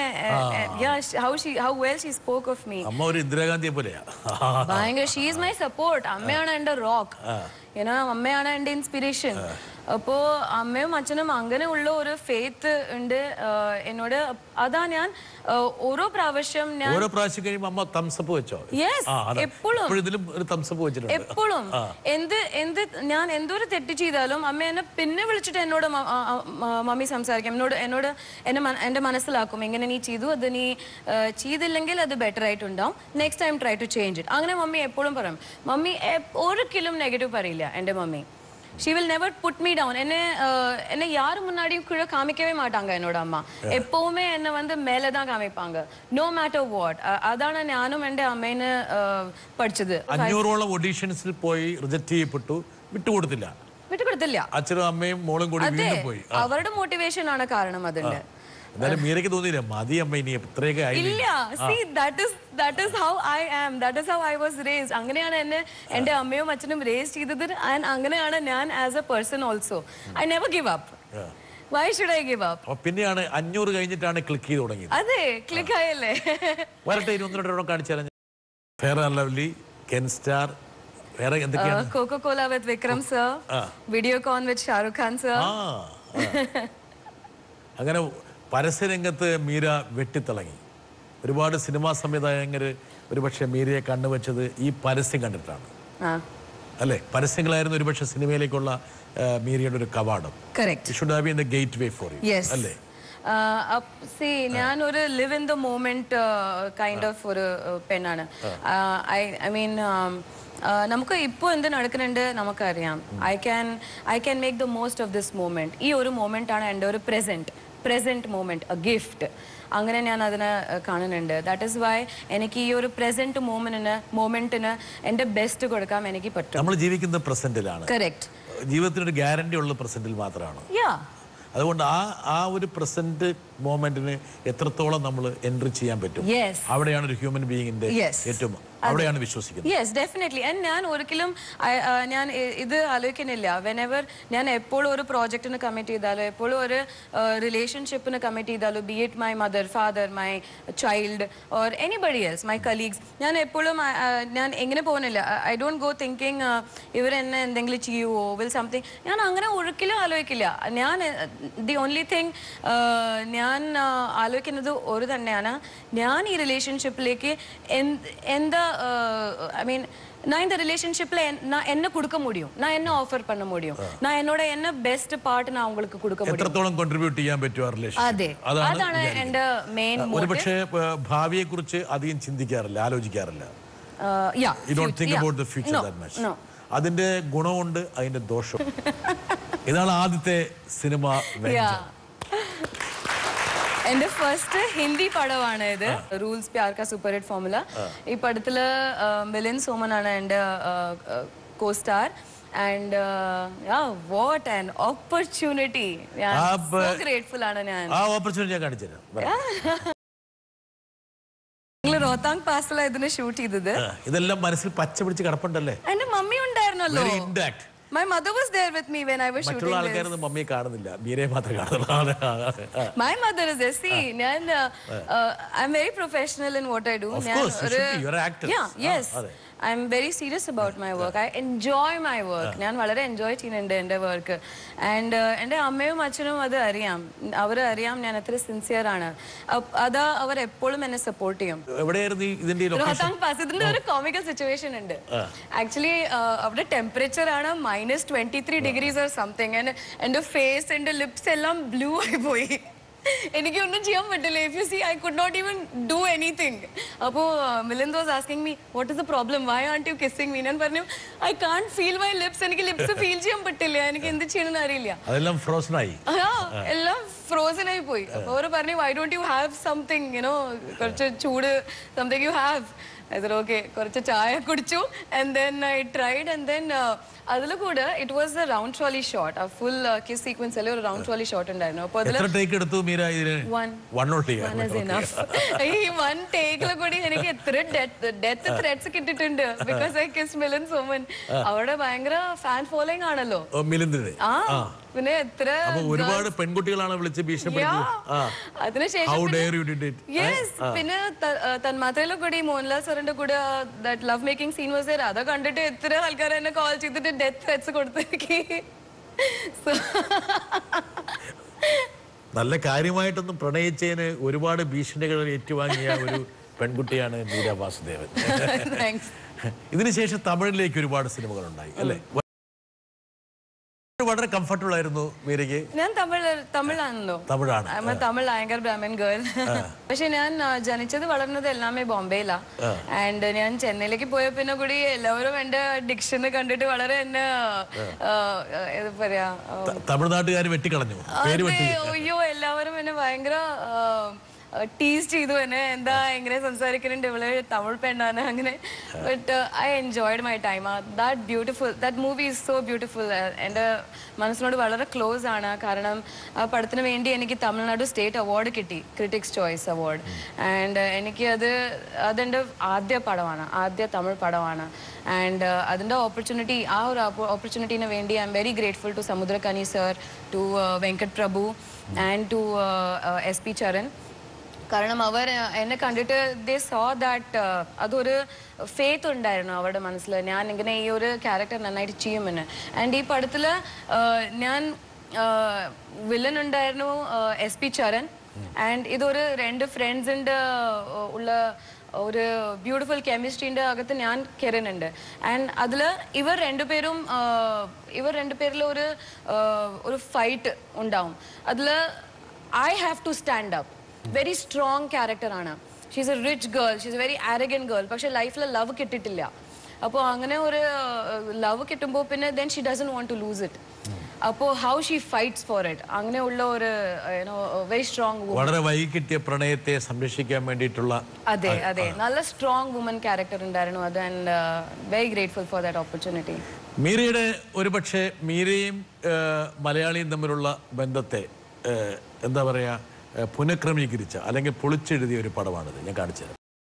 how she how well she spoke of me അമ്മ ഒരു ഇന്ദിരാഗാന്ധിയെ പോലെയാ ഭയങ്കര ഷീ ഈസ് മൈ സപ്പോർട്ട് അമ്മയാണ് എൻ്റെ റോക്ക് ഏന്നാ അമ്മയാണ് എൻ്റെ ഇൻസ്പിറേഷൻ അപ്പോ അമ്മയും അച്ഛനും അങ്ങനെ ഉള്ള ഒരു ഫെയ്ത്ത് ഉണ്ട് ആ, എന്നോട് അതാ ഞാൻ ആ, ഓരോ പ്രാവശ്യം ഞാൻ ഓരോ പ്രാവശ്യം കഴിയുമ്പോ അമ്മ തംസപ്പ് വെച്ചോ Yes, ആ, അതെ. എപ്പോഴും. ഇപ്പോഴും ഇതിലും ഒരു തംസപ്പ് വെച്ചിട്ടുണ്ട് എപ്പോഴും എന്ത് എന്ത് ഞാൻ എന്തൊരു തെറ്റ് ചെയ്താലും അമ്മ എന്നെ പിന്നെ വിളിച്ചിട്ട് എന്നോട് മ- ആ, ആ, മ- മമ്മി സംസാരിക്കും എന്നോട് എന്നോട് എന്നെ മന- എന്റെ മനസ്സിലാക്കും എങ്ങനെ നീ ചെയ്തു അത് നീ ആ, ചെയ്തില്ലെങ്കിൽ അത് ബെറ്റർ ആയിട്ടുണ്ടാവും next time try to change it അങ്ങനെ മമ്മി എപ്പോഴും പറയും മമ്മി എപ്- ഒരിക്കലും നെഗറ്റീവ് പറയില്ല എൻ്റെ mummy she will never put me down என்ன அஹ், என்ன யாரு முன்னாடியும் கீழே காமிக்கவே மாட்டாங்க என்னோட அம்மா எப்பவுமே என்ன வந்து மேலே தான் காமிப்பாங்க நோ மேட்டர் வாட் അതാണ് ഞാനും എൻ്റെ അമ്മേനെ അഹ്, പഠിച്ചത് അഞ്ഞൂറോളം ഒഡീഷൻസിൽ പോയി റിജക്ട് ചെയ്യപ്പെട്ടു വിട്ടുകൊടുത്തില്ല വിട്ടുകൊടുത്തില്ല അച്ഛനും അമ്മയും മോളും കൂടി അതെ വീണ്ടും പോയി അവരുടെ മോട്ടിവേഷൻ ആണ് കാരണം അതിന്റെ എന്നാലും മീരയ്ക്ക് തോന്നിയില്ല മതി അമ്മ ഇനി ഇത്രയൊക്കെ ആയി ഇല്ല see that is that is how I am that is how I was raised അങ്ങനെയാണ് എന്നെ എൻ്റെ അമ്മയും അച്ഛനും റേസ് ചെയ്തത് ആൻഡ് അങ്ങനെയാണ് ഞാൻ as a person also I never give up why should I give up അപ്പൊ പിന്നെയാണ് അഞ്ഞൂറ് കഴിഞ്ഞിട്ടാണ് ക്ലിക്ക് ചെയ്ത് തുടങ്ങിയത് അതെ ക്ലിക്ക് ആയല്ലേ വരട്ടെ ഇനി ഒന്ന് രണ്ടെണ്ണം കാണിച്ചാലും fair and lovely Kenstar വേറെ എന്തൊക്കെയാണ് Coca Cola with Vikram sir Videocon with Shahrukh Khan sir ആ ആ. അങ്ങനെ പരസ്യരംഗത്ത് മീര വെട്ടിത്തിളങ്ങി ഒരുപാട് സിനിമാ സംവിധായകർ ഒരുപക്ഷെ മീരയെ കണ്ണുവെച്ചത് ഈ പരസ്യം കണ്ടിട്ടാണ് ആ അല്ലേ പരസ്യങ്ങളായിരുന്നു ഒരുപക്ഷെ സിനിമയിലേക്കുള്ള ആ, മീരയുടെ ഒരു കവാടം correct should have been the gateway for you yes അല്ലേ സി ഞാൻ ഒരു live in the moment kind of ഒരു uh, പെണ്ണാണ് ഐ ഐ മീൻ നമുക്ക് ഇപ്പോൾ എന്ത് നടക്കുന്നുണ്ട് നമുക്കറിയാം I can I can make the most of this moment ഈ ഒരു മൂമെന്റ് ആണ് എൻ്റെ ഒരു present present moment a gift അങ്ങനെ ഞാൻ അതിനെ uh, കാണുന്നുണ്ട് ദാറ്റ് ഇസ് വൈ എനിക്ക് ഈ ഒരു പ്രസന്റ് മൂമെന്റിന് മൂമെന്റിന് എൻ്റെ ബെസ്റ്റ് കൊടുക്കാൻ എനിക്ക് പറ്റും നമ്മൾ ജീവിക്കുന്ന പ്രസന്റിലാണ് കറക്റ്റ് ജീവിതത്തിനൊരു ഗ്യാരണ്ടി ഉള്ള പ്രസന്റിൽ മാത്രമാണ് യാ അതുകൊണ്ട് ആ ആ ഒരു പ്രസന്റ് മോമെന്റിന് എത്രത്തോളം നമ്മൾ എൻട്രി ചെയ്യാൻ പറ്റും യെസ് അവിടെയാണ് ഒരു ഹ്യൂമൻ ബീയിങ്ങിന്റെ Yes. ഏറ്റവും അവിടെയാണ് വിശ്വസിക്കുന്നത് യെസ് ഡെഫിനറ്റ്ലി ആൻഡ് ഞാൻ ഒരിക്കലും I- uh, ഞാൻ ഇ- ഇത് ആലോചിക്കുന്നില്ല വെനെവർ ഞാൻ എപ്പോഴും ഒരു പ്രോജക്റ്റിന് കമ്മിറ്റ് ചെയ്താലോ എപ്പോഴും ഒരു റിലേഷൻഷിപ്പിന് കമ്മിറ്റ് ചെയ്താലോ be it my mother father my child or anybody else my colleagues ഞാൻ എപ്പോഴും uh, uh, ഞാൻ എങ്ങനെ പോകുന്നില്ല ഐ ഡോണ്ട് ഗോ തിങ്കിങ് ഇവർ എന്നെ എന്തെങ്കിലും ചെയ്യുമോ വിൽ സംതിങ് ഞാൻ അങ്ങനെ ഒരിക്കലും ആലോചിക്കില്ല ഞാൻ ദി ഓൺലി തിങ് ഞാൻ uh, ആലോചിക്കുന്നത് ഒരു തന്നെയാണ് ഞാൻ ഈ റിലേഷൻഷിപ്പിലേക്ക് എന്താ ஐ மீன் நான் இந்த ரிலேஷன்ஷிப்ல நான் என்ன கொடுக்க முடியும் நான் என்ன ஆஃபர் பண்ண முடியும் நான் என்னோட என்ன பெஸ்ட் பார்ட் நான் உங்களுக்கு கொடுக்க முடியும் എത്രത്തോളം കോൺട്രിബ്യൂട്ട് ചെയ്യാൻ പറ്റും ആ റിലേഷൻ അതെ അതാണ് എന്റെ മെയിൻ ഒരുപക്ഷെ ഭാവിയെ കുറിച്ച് അധികം ചിന്തിക്കാറില്ല ആലോചിക്കാറില്ല yeah you don't think about the future that much no. അതിന്റെ ഗുണമുണ്ട് അതിന്റെ ദോഷം ഇതാണ് ആദ്യത്തെ സിനിമ യാ എന്റെ ഫസ്റ്റ് ഹിന്ദി പടമാണ് ഇത് റൂൾസ് പ്യാർ കാ സൂപ്പർ ഹിറ്റ് ഫോർമുല ഈ പടത്തില് ആ, മിലിൻ സോമൻ ആണ് എന്റെ co star and what an opportunity ഞാൻ ആ, ബ- ഗ്രേറ്റ്ഫുൾ ആണ് ഞാൻ ആ ഓപ്പർച്യൂണിറ്റി ഞാൻ കാണിച്ചു തരാം നിങ്ങൾ റോത്താങ് പാസിലാണ് ഇതിന് ഷൂട്ട് ചെയ്തത് ആ, ഇതെല്ലാം മനസ്സിൽ പച്ച പിടിച്ച് കിടപ്പുണ്ടല്ലേ എന്റെ മമ്മി ഉണ്ടായിരുന്നല്ലോ very intact my mother was there with me when I was മറ്റുള്ള shooting ആൾക്കാരൊന്നും മമ്മിയെ കാണുന്നില്ല മീരയെ മാത്രമേ കാണുന്നുള്ളൂ ആ. My mother is there. See, ഞാൻ uh, I'm very professional in what I do. Of ഞാൻ course, you ഒരു- should be. You're an actor. Yeah, ആ, yes. അതെ. I'm very serious about my work. I enjoy my work. ഞാൻ വളരെ enjoy ചെയ്യുന്നുണ്ട് എൻ്റെ work and എൻ്റെ അമ്മയും അച്ഛനും അത് അറിയാം അവർ അറിയാം ഞാൻ എത്ര സിൻസിയർ ആണ് അപ്പ് അത് അവർ എപ്പോഴും എന്നെ സപ്പോർട്ട് ചെയ്യും എവിടെയായിരുന്നു ഈ ഇതിന്റെ ലൊക്കേഷൻ റോഹത്താങ് പാസ് ഇതിന്റെ ഒരു കോമിക്കൽ സിറ്റുവേഷൻ ഉണ്ട് ആക്ച്വലി അവിടെ ടെമ്പറേച്ചർ ആണ് minus twenty three degrees or something എന്റെ ഫേസ് എന്റെ ലിപ്സ് എല്ലാം ബ്ലൂ ആയി പോയി എനിക്ക് ഒന്നും ചെയ്യാൻ പറ്റില്ല if you see I could not even do anything അപ്പോൾ Milind was asking me what is the problem why aren't you kissing me ഞാൻ പറഞ്ഞു I can't feel my lips എനിക്ക് ലിപ്സ് ഫീൽ ചെയ്യാൻ പറ്റില്ല എനിക്ക് എന്ത് ചെയ്യണമെന്ന് അറിയില്ല അതെല്ലാം ഫ്രോസൺ ആയി ആ, എല്ലാം ഫ്രോസൺ ആയി പോയി അപ്പൊ അവർ പറഞ്ഞു why don't you have something you know കുറച്ച് ചൂട് സംതിങ് യു ഹാവ് ഓക്കെ കുറച്ച് ചായ കുടിച്ചു and then I tried and then അതിൽ കൂടെ it was a round trolley shot ആ ഫുൾ കിസ് സീക്വൻസ് ഒരു റൗണ്ട് ട്രോളി ഷോട്ട് ഉണ്ടായിരുന്നു അപ്പോൾ അതിൽ എത്ര ടേക്ക് എടുത്തു മീര ഇതിന് One. One only One is enough. ഈ വൺ ടേക്കിൽ കൂടി എനിക്ക് എത്ര ഡെത്ത് ത്രെഡ്സ് കിട്ടിയിട്ടുണ്ട് because I kiss Milind Soman അവിടെ ഭയങ്കര ഫാൻ ഫോളോയിങ് ആണല്ലോ മിലിന്ദിന് ആ പിന്നെ എത്ര അപ്പൊ ഒരുപാട് പെൺകുട്ടികളാണ് വിളിച്ച് ഭീഷണിപ്പെടുത്തി ആ അതിനുശേഷം ഹൗ പിന്നെ- dare you did it yes പിന്നെ ത- ആ, തന്മാത്രയിലെ കൂടി മോഹൻലാൽ സാറിന്റെ കൂടെ that love making scene was അത് കണ്ടിട്ട് എത്ര ആൾക്കാർ എന്നെ കോൾ ചെയ്തിട്ട് ഡെത്ത് ത്രെറ്റ്സ് കൊടുത്തിരിക്കി നല്ല കാര്യമായിട്ടൊന്നും പ്രണയിച്ചതിന് ഒരുപാട് ഭീഷണികൾ ഏറ്റുവാങ്ങിയ ഒരു പെൺകുട്ടിയാണ് മീര വാസുദേവൻ താങ്ക്സ് ഇതിനുശേഷം തമിഴിലേക്ക് ഒരുപാട് സിനിമകൾ ഉണ്ടായി അല്ലേ വളരെ കംഫർട്ടബിൾ ആയിരുന്നു മീരയ്ക്ക് ഞാൻ തമിഴ് തമിഴാണല്ലോ തമിഴാണ് I'm a Tamil Iyengar Brahmin girl പക്ഷെ ഞാൻ ആ, ജനിച്ചത് വളർന്നത് എല്ലാമേ ബോംബെയിലാ ആൻഡ് ഞാൻ ചെന്നൈയിലേക്ക് പോയ പിന്നെ കൂടി എല്ലാവരും എന്റെ ഡിക്ഷന് കണ്ടിട്ട് വളരെ എന്നെ ആ, ഏത് പറയാ ആ, ത- തമിഴ്നാട്ടുകാർ വെട്ടിക്കളഞ്ഞു പേര് വെട്ടി അതെ, അയ്യോ എല്ലാവരും എന്നെ ഭയങ്കര ടീസ് ചെയ്തു എന്നെ എന്താ എങ്ങനെ സംസാരിക്കുന്നുണ്ട് ഇവള് തമിഴ് പെണ്ണാണ് അങ്ങനെ but I enjoyed my time that beautiful that movie is so beautiful എൻ്റെ മനസ്സിനോട് വളരെ ക്ലോസ് ആണ് കാരണം ആ പടത്തിന് വേണ്ടി എനിക്ക് തമിഴ്നാട് സ്റ്റേറ്റ് അവാർഡ് കിട്ടി ക്രിറ്റിക്സ് ചോയ്സ് അവാർഡ് ആൻഡ് എനിക്ക് അത് അതെൻ്റെ ആദ്യ പടമാണ് ആദ്യ തമിഴ് പടമാണ് ആൻഡ് അതിൻ്റെ ഓപ്പർച്യൂണിറ്റി ആ ഒരു ഓപ്പർച്യൂണിറ്റീന് വേണ്ടി I M very grateful to Samuthirakani sir to Venkat Prabhu and to S P Charan കാരണം അവർ എന്നെ കണ്ടിട്ട് ദേ സോ ദാറ്റ് അതൊരു ഫേത്ത് ഉണ്ടായിരുന്നു അവരുടെ മനസ്സിൽ ഞാൻ ഇങ്ങനെ ഈ ഒരു ക്യാരക്ടർ നന്നായിട്ട് ചെയ്യുമെന്ന് ആൻഡ് ഈ പടത്തിൽ ഞാൻ വില്ലൻ ഉണ്ടായിരുന്നു എസ് പി ചരൺ ആൻഡ് ഇതൊരു രണ്ട് ഫ്രണ്ട്സിൻ്റെ ഉള്ള ഒരു ബ്യൂട്ടിഫുൾ കെമിസ്ട്രീൻ്റെ അകത്ത് ഞാൻ കയറുന്നുണ്ട് ആൻഡ് അതിൽ ഇവർ രണ്ടുപേരും ആ, ഇവർ രണ്ടുപേരിൽ ഒരു ആ, ഒരു ഫൈറ്റ് ഉണ്ടാവും അതിൽ I have to stand up very strong ക്യാരക്ടറാണ് she's a rich girl she's a very arrogant girl പക്ഷെ ലൈഫിൽ ലവ് കിട്ടിയിട്ടില്ല അപ്പോൾ അങ്ങനെ ഒരു ലവ് കിട്ടുമ്പോൾ പിന്നെ then she doesn't want to lose it അപ്പോൾ how she fights for it അങ്ങനെയുള്ള ഒരു യുനോ വെരി സ്ട്രോങ് വളരെ വൈകി കിട്ടിയ പ്രണയത്തെ സംരക്ഷിക്കാൻ വേണ്ടിയിട്ടുള്ള അതെ അതെ നല്ല സ്ട്രോങ് വുമൻ ക്യാരക്ടർ ഉണ്ടായിരുന്നു അത് and very grateful for that opportunity മീരയുടെ ഒരുപക്ഷെ മീരയും ഏഹ്, മലയാളിയും തമ്മിലുള്ള ബന്ധത്തെ ഏഹ്, എന്താ പറയുക ഏഹ്, പുനഃക്രമീകരിച്ച അല്ലെങ്കിൽ പൊളിച്ചെഴുതിയ ഒരു പടമാണിത് ഞാൻ കാണിച്ചത്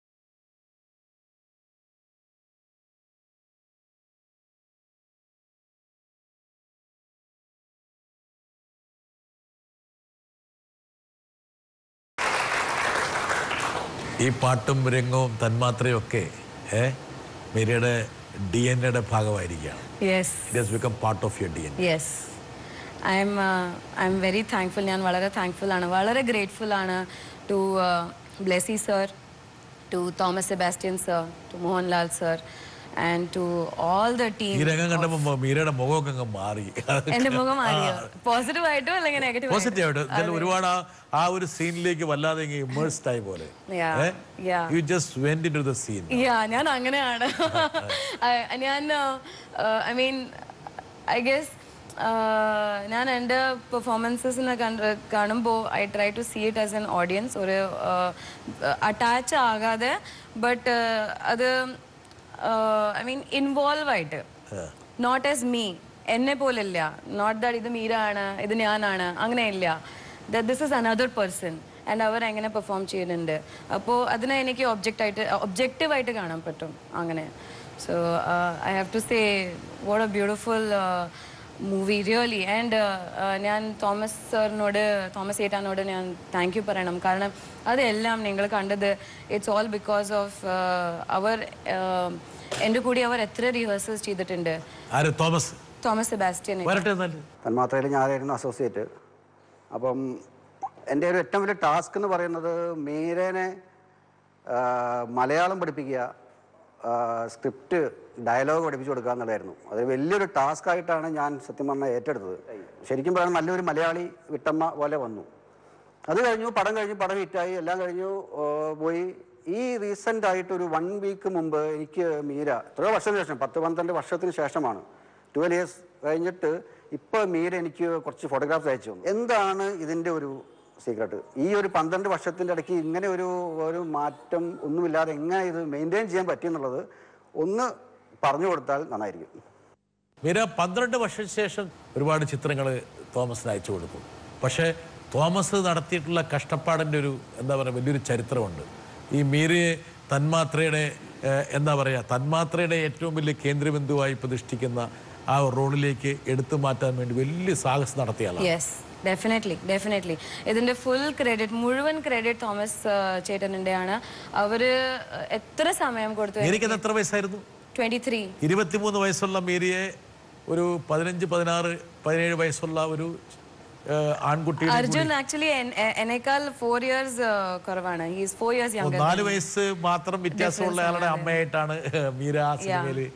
ഈ പാട്ടും രംഗവും തന്മാത്രയും ഒക്കെ ഏ മീരയുടെ ഡി എൻ എയുടെ ഭാഗമായിരിക്കുകയാണ് yes it has become part of your D N yes I am I M very thankful ഞാൻ വളരെ താങ്ക്ഫുൾ ആണ് വളരെ ഗ്രേറ്റ്ഫുൾ ആണ് to Blessy sir to Thomas Sebastian sir to Mohanlal sir and to all the ഈ ടീം രംഗം കണ്ടപ്പോൾ മീരയുടെ മുഖമൊക്കെ അങ്ങ് മാറി എന്റെ മുഖം മാറിയോ പോസിറ്റീവ് ആയിട്ടോ അല്ലെങ്കിൽ നെഗറ്റീവ് പോസിറ്റീവ് ആയിട്ട് ഇതിൽ ഒരുപാട് ആ- ആ ഒരു സീനിലേക്ക് വല്ലാതെ ഇമേഴ്സ്ഡ് ആയ പോലെ Yeah, yeah. You just went into the scene yeah ഞാൻ അങ്ങനെയാണ് I- ഞാൻ ഐ മീൻ ഐ ഗസ് ഞാൻ എൻ്റെ പെർഫോമൻസസിനെ കാണുമ്പോൾ I try to see it as an audience ഒരു അറ്റാച്ച് ആകാതെ ബട്ട് അത് ഐ മീൻ ഇൻവോൾവ് ആയിട്ട് നോട്ട് ആസ് മീ എന്നെ പോലല്ല നോട്ട് ദാറ്റ് ഇത് മീരാണ് ഇത് ഞാനാണ് അങ്ങനെയില്ല this is another person and അവർ എങ്ങനെ പെർഫോം ചെയ്യുന്നുണ്ട് അപ്പോൾ അതിനെ എനിക്ക് ഒബ്ജക്റ്റ് ആയിട്ട് ഒബ്ജക്റ്റീവ് ആയിട്ട് കാണാൻ പറ്റും അങ്ങനെ so I have to say what a beautiful movie really and ഞാൻ തോമസ് സാറിനോട് തോമസ് ഏട്ടാനോട് ഞാൻ താങ്ക് യു പറയണം കാരണം അതെല്ലാം നിങ്ങൾ കണ്ടത് ഇറ്റ്സ് ഓൾ ബിക്കോസ് ഓഫ് അവർ എൻ്റെ കൂടി അവർ എത്ര റിഹേഴ്സൽസ് ചെയ്തിട്ടുണ്ട് ആര് തോമസ് തോമസ് സെബാസ്റ്റ്യൻ വരട്ടെ എന്നാല് തന്മാത്രയിൽ ഞാനായിരുന്നു അസോസിയേറ്റ് അപ്പം എൻ്റെ ഒരു ഏറ്റവും വലിയ ടാസ്ക് എന്ന് പറയുന്നത് മീരനെ ആ, മലയാളം പഠിപ്പിക്കുക സ്ക്രിപ്റ്റ് ഡയലോഗ് പഠിപ്പിച്ചു കൊടുക്കുക എന്നുള്ളതായിരുന്നു അത് വലിയൊരു ടാസ്ക് ആയിട്ടാണ് ഞാൻ സത്യം പറഞ്ഞാൽ ഏറ്റെടുത്തത് ശരിക്കും പറഞ്ഞാൽ നല്ലൊരു മലയാളി വിട്ടമ്മ പോലെ വന്നു അത് കഴിഞ്ഞു പടം കഴിഞ്ഞു പടം ഹിറ്റായി എല്ലാം കഴിഞ്ഞു ആ, പോയി ഈ റീസെൻ്റ് ആയിട്ട് ഒരു വൺ വീക്ക് മുമ്പ് എനിക്ക് മീര എത്രയോ വർഷത്തിന് ശേഷം പത്ത് പന്ത്രണ്ട് വർഷത്തിന് ശേഷമാണ് ട്വൽവ് ഇയേഴ്സ് കഴിഞ്ഞിട്ട് ഇപ്പോൾ മീര എനിക്ക് കുറച്ച് ഫോട്ടോഗ്രാഫ്സ് അയച്ചു തന്നു എന്താണ് ഇതിൻ്റെ ഒരു സീക്രട്ട് ഈ ഒരു പന്ത്രണ്ട് വർഷത്തിൻ്റെ ഇടയ്ക്ക് ഇങ്ങനെ ഒരു ഒരു മാറ്റം ഒന്നുമില്ലാതെ എങ്ങനെ ഇത് മെയിൻറ്റെയിൻ ചെയ്യാൻ പറ്റിയെന്നുള്ളത് ഒന്ന് പറഞ്ഞു കൊടുത്താൽ നന്നായിരിക്കും മീര പന്ത്രണ്ട് വർഷത്തിന് ശേഷം ഒരുപാട് ചിത്രങ്ങൾ തോമസിന് അയച്ചു കൊടുത്തു പക്ഷേ തോമസ് നടത്തിയിട്ടുള്ള കഷ്ടപ്പാടിൻ്റെ ഒരു എന്താ പറയുക വലിയൊരു ചരിത്രമുണ്ട് ഈ മീരയെ തന്മാത്രയുടെ ഏഹ്, എന്താ പറയുക തന്മാത്രയുടെ ഏറ്റവും വലിയ കേന്ദ്രബിന്ദുവായി പ്രതിഷ്ഠിക്കുന്ന ആ റോളിലേക്ക് എടുത്തു മാറ്റാൻ വേണ്ടി വലിയ സാഹസം നടത്തിയ ആളാണ് യെസ് ഡെഫിനറ്റ്ലി ഡെഫിനറ്റ്ലി ഇതിന്റെ ഫുൾ ക്രെഡിറ്റ് മുഴുവൻ ക്രെഡിറ്റ് തോമസ് ചേട്ടനിന്റെ ആണ് അവര് എത്ര സമയം കൊടുത്തു മീരയ്ക്ക് എത്ര വയസ്സായിരുന്നു ട്വന്റി ത്രീ ഇരുപത്തിമൂന്ന് വയസ്സുള്ള മീരയെ ഒരു പതിനഞ്ച് പതിനാറ് പതിനേഴ് വയസ്സുള്ള ഒരു ഏഹ്, ആൺകുട്ടിയുടെ അർജുൻ ആക്ച്വലി എന്നേക്കാൾ ഫോർ ഇയേഴ്സ് കുറവാണ് he's four years oh, younger നാല് വയസ്സ് മാത്രം വ്യത്യാസമുള്ള ആളുടെ അമ്മയായിട്ടാണ് മീര ആ സിനിമയിൽ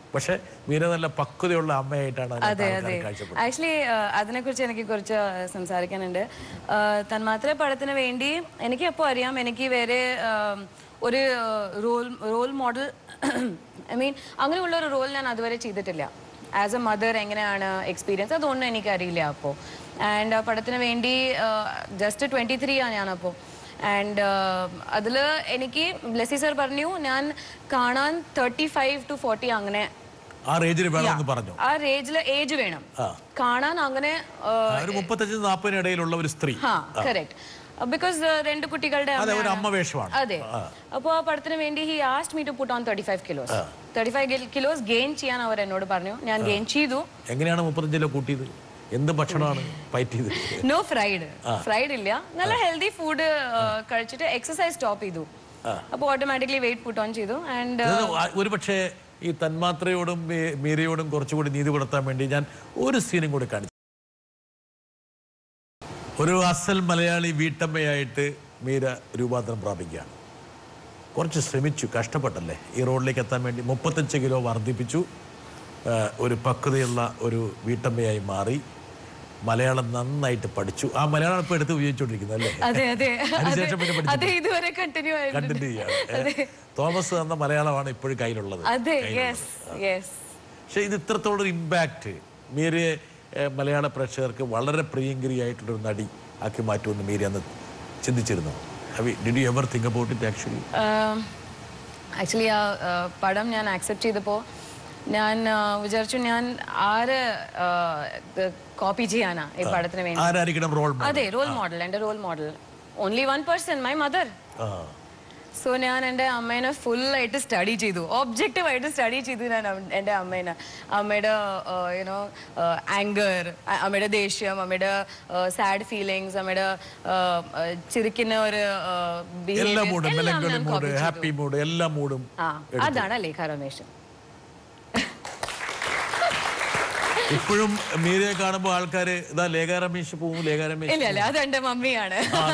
പക്ഷെ മീര നല്ല പക്വതയുള്ള അമ്മയായിട്ടാണ് അതിനകത്ത് അതെ ആൾക്കാരെ അതെ കാഴ്ചപ്പെടുന്നത് ആക്ച്വലി അതിനെക്കുറിച്ച് എനിക്ക് കുറച്ച് സംസാരിക്കാനുണ്ട് തന്മാത്ര പടത്തിന് വേണ്ടി എനിക്ക് അപ്പോൾ അറിയാം എനിക്ക് വേറെ ആ, ഒരു role role model I mean അങ്ങനെയുള്ള ഒരു റോൾ ഞാൻ അതുവരെ ചെയ്തിട്ടില്ല ആസ് എ മദർ എങ്ങനെയാണ് എക്സ്പീരിയൻസ് അതൊന്നും എനിക്കറിയില്ല അപ്പോൾ ആൻഡ് ആ പടത്തിന് വേണ്ടി ജസ്റ്റ് ട്വൻറ്റി ത്രീ ആണ് ഞാനപ്പോൾ ആൻഡ് അതിൽ എനിക്ക് ബ്ലെസി സർ പറഞ്ഞു ഞാൻ കാണാൻ തേർട്ടി ഫൈവ് ടു ഫോർട്ടി അങ്ങനെ ആ റേഞ്ചിൽ വേണമെന്ന് പറഞ്ഞു ആ ഏജില് ഏജ് വേണം കാണാൻ അങ്ങനെ ആ, ആ, ഒരു മുപ്പത്തഞ്ച് നാൽപ്പതിന് ഇടയിലുള്ള ഒരു സ്ത്രീ ഹാ കറക്റ്റ് ബിക്കോസ് രണ്ട് കുട്ടികളുടെ അതെ ഒരു അമ്മയാണ്. അമ്മ വേഷമാണ് അതെ അപ്പോൾ ആ പടത്തിന് വേണ്ടി he asked me to put on thirty five kilos thirty five kilos gain ചെയ്യാൻ അവർ എന്നോട് പറഞ്ഞു ഞാൻ ഗെയിൻ ചെയ്തു എങ്ങനെയാണ് മുപ്പത്തഞ്ചിലോ കൂട്ടിയത് എന്ത് ഭക്ഷണമാണ് പറ്റിയത് നോ ഫ്രൈഡ് ഫ്രൈഡ് ഇല്ല നല്ല ഹെൽത്തി ഫുഡ് കഴിച്ചിട്ട് എക്സസൈസ് സ്റ്റോപ്പ് ചെയ്തു അപ്പോൾ ഓട്ടോമാറ്റിക്കലി വെയിറ്റ് പുട്ട് ഓൺ ചെയ്തു ആൻഡ് ഒരു പക്ഷേ ഈ തന്മാത്രയോടും മീ- മീരയോടും കുറച്ചുകൂടി നീതി പുലർത്താൻ വേണ്ടി ഞാൻ ഒരു സീനും കൂടി കാണിച്ചു ഒരു അസൽ മലയാളി വീട്ടമ്മയായിട്ട് മീര രൂപാന്തരം പ്രാപിക്കുകയാണ് കുറച്ച് ശ്രമിച്ചു കഷ്ടപ്പെട്ടല്ലേ ഈ റോഡിലേക്ക് എത്താൻ വേണ്ടി മുപ്പത്തഞ്ച് കിലോ വർദ്ധിപ്പിച്ചു ആ, ഒരു പക്വതയുള്ള ഒരു വീട്ടമ്മയായി മാറി മലയാളം നന്നായിട്ട് പഠിച്ചു ആ മലയാളം ഇപ്പോൾ എടുത്ത് ഉപയോഗിച്ചുകൊണ്ടിരിക്കുന്നത് അല്ലേ അതെ അതെ അതിനുശേഷം പിന്നെ അതെ പഠിച്ചിട്ടില്ല. അതെ ഇതുവരെ കണ്ടിന്യൂ കണ്ടിന്യൂ ചെയ്യാണ് ഏ, തോമസ് തന്ന മലയാളമാണ് ഇപ്പോഴും കയ്യിലുള്ളത് അതെ യെസ് യെസ് പക്ഷെ ഇത് ഇത്രത്തോളം ഒരു ഇമ്പാക്റ്റ് മീരയെ ഏ, മലയാള പ്രേക്ഷകർക്ക് വളരെ പ്രിയങ്കരിയായിട്ടുള്ളൊരു നടി ആക്കി മാറ്റുമെന്ന് മീര അന്ന് ചിന്തിച്ചിരുന്നു did you ever think about it actually actually ആ ആ, പടം ഞാൻ ആക്സെപ്റ്റ് ചെയ്തപ്പോൾ ഞാൻ ആ, വിചാരിച്ചു ഞാൻ ആര് കോപ്പി ചെയ്യാനാ ഈ പടത്തിന് വേണ്ടി ആരായിരിക്കണം റോൾ അതെ റോൾ മോഡൽ എൻ്റെ role model only one person my mother so ഞാൻ എൻ്റെ അമ്മേനെ full ആയിട്ട് സ്റ്റഡി ചെയ്തു ഒബ്ജക്റ്റീവ് ആയിട്ട് സ്റ്റഡി ചെയ്തു ഞാൻ അവ- എൻ്റെ അമ്മേനെ അമ്മയുടെ യുനോ ആങ്കർ അമ്മയുടെ ദേഷ്യം അമ്മയുടെ സാഡ് ഫീലിങ്സ് അമ്മയുടെ ആ, ആ, ചിരിക്കുന്ന ഒരു ആ, behavior, എല്ലാ മൂഡും എല്ലാം മെലങ്കോളി ഞാൻ മൂഡ് copy ചെയ്തു. ഹാപ്പി മൂഡ് എല്ലാ മൂഡും ആ അതാണ് ലേഖ രമേശൻ ഇപ്പോഴും മീരയെ കാണുമ്പോൾ ആൾക്കാര് ഇതാ ലേഖ രമേശ് പോവും ലേഖ രമേശ് ഇല്ല അല്ല അത് എൻ്റെ മമ്മിയാണ്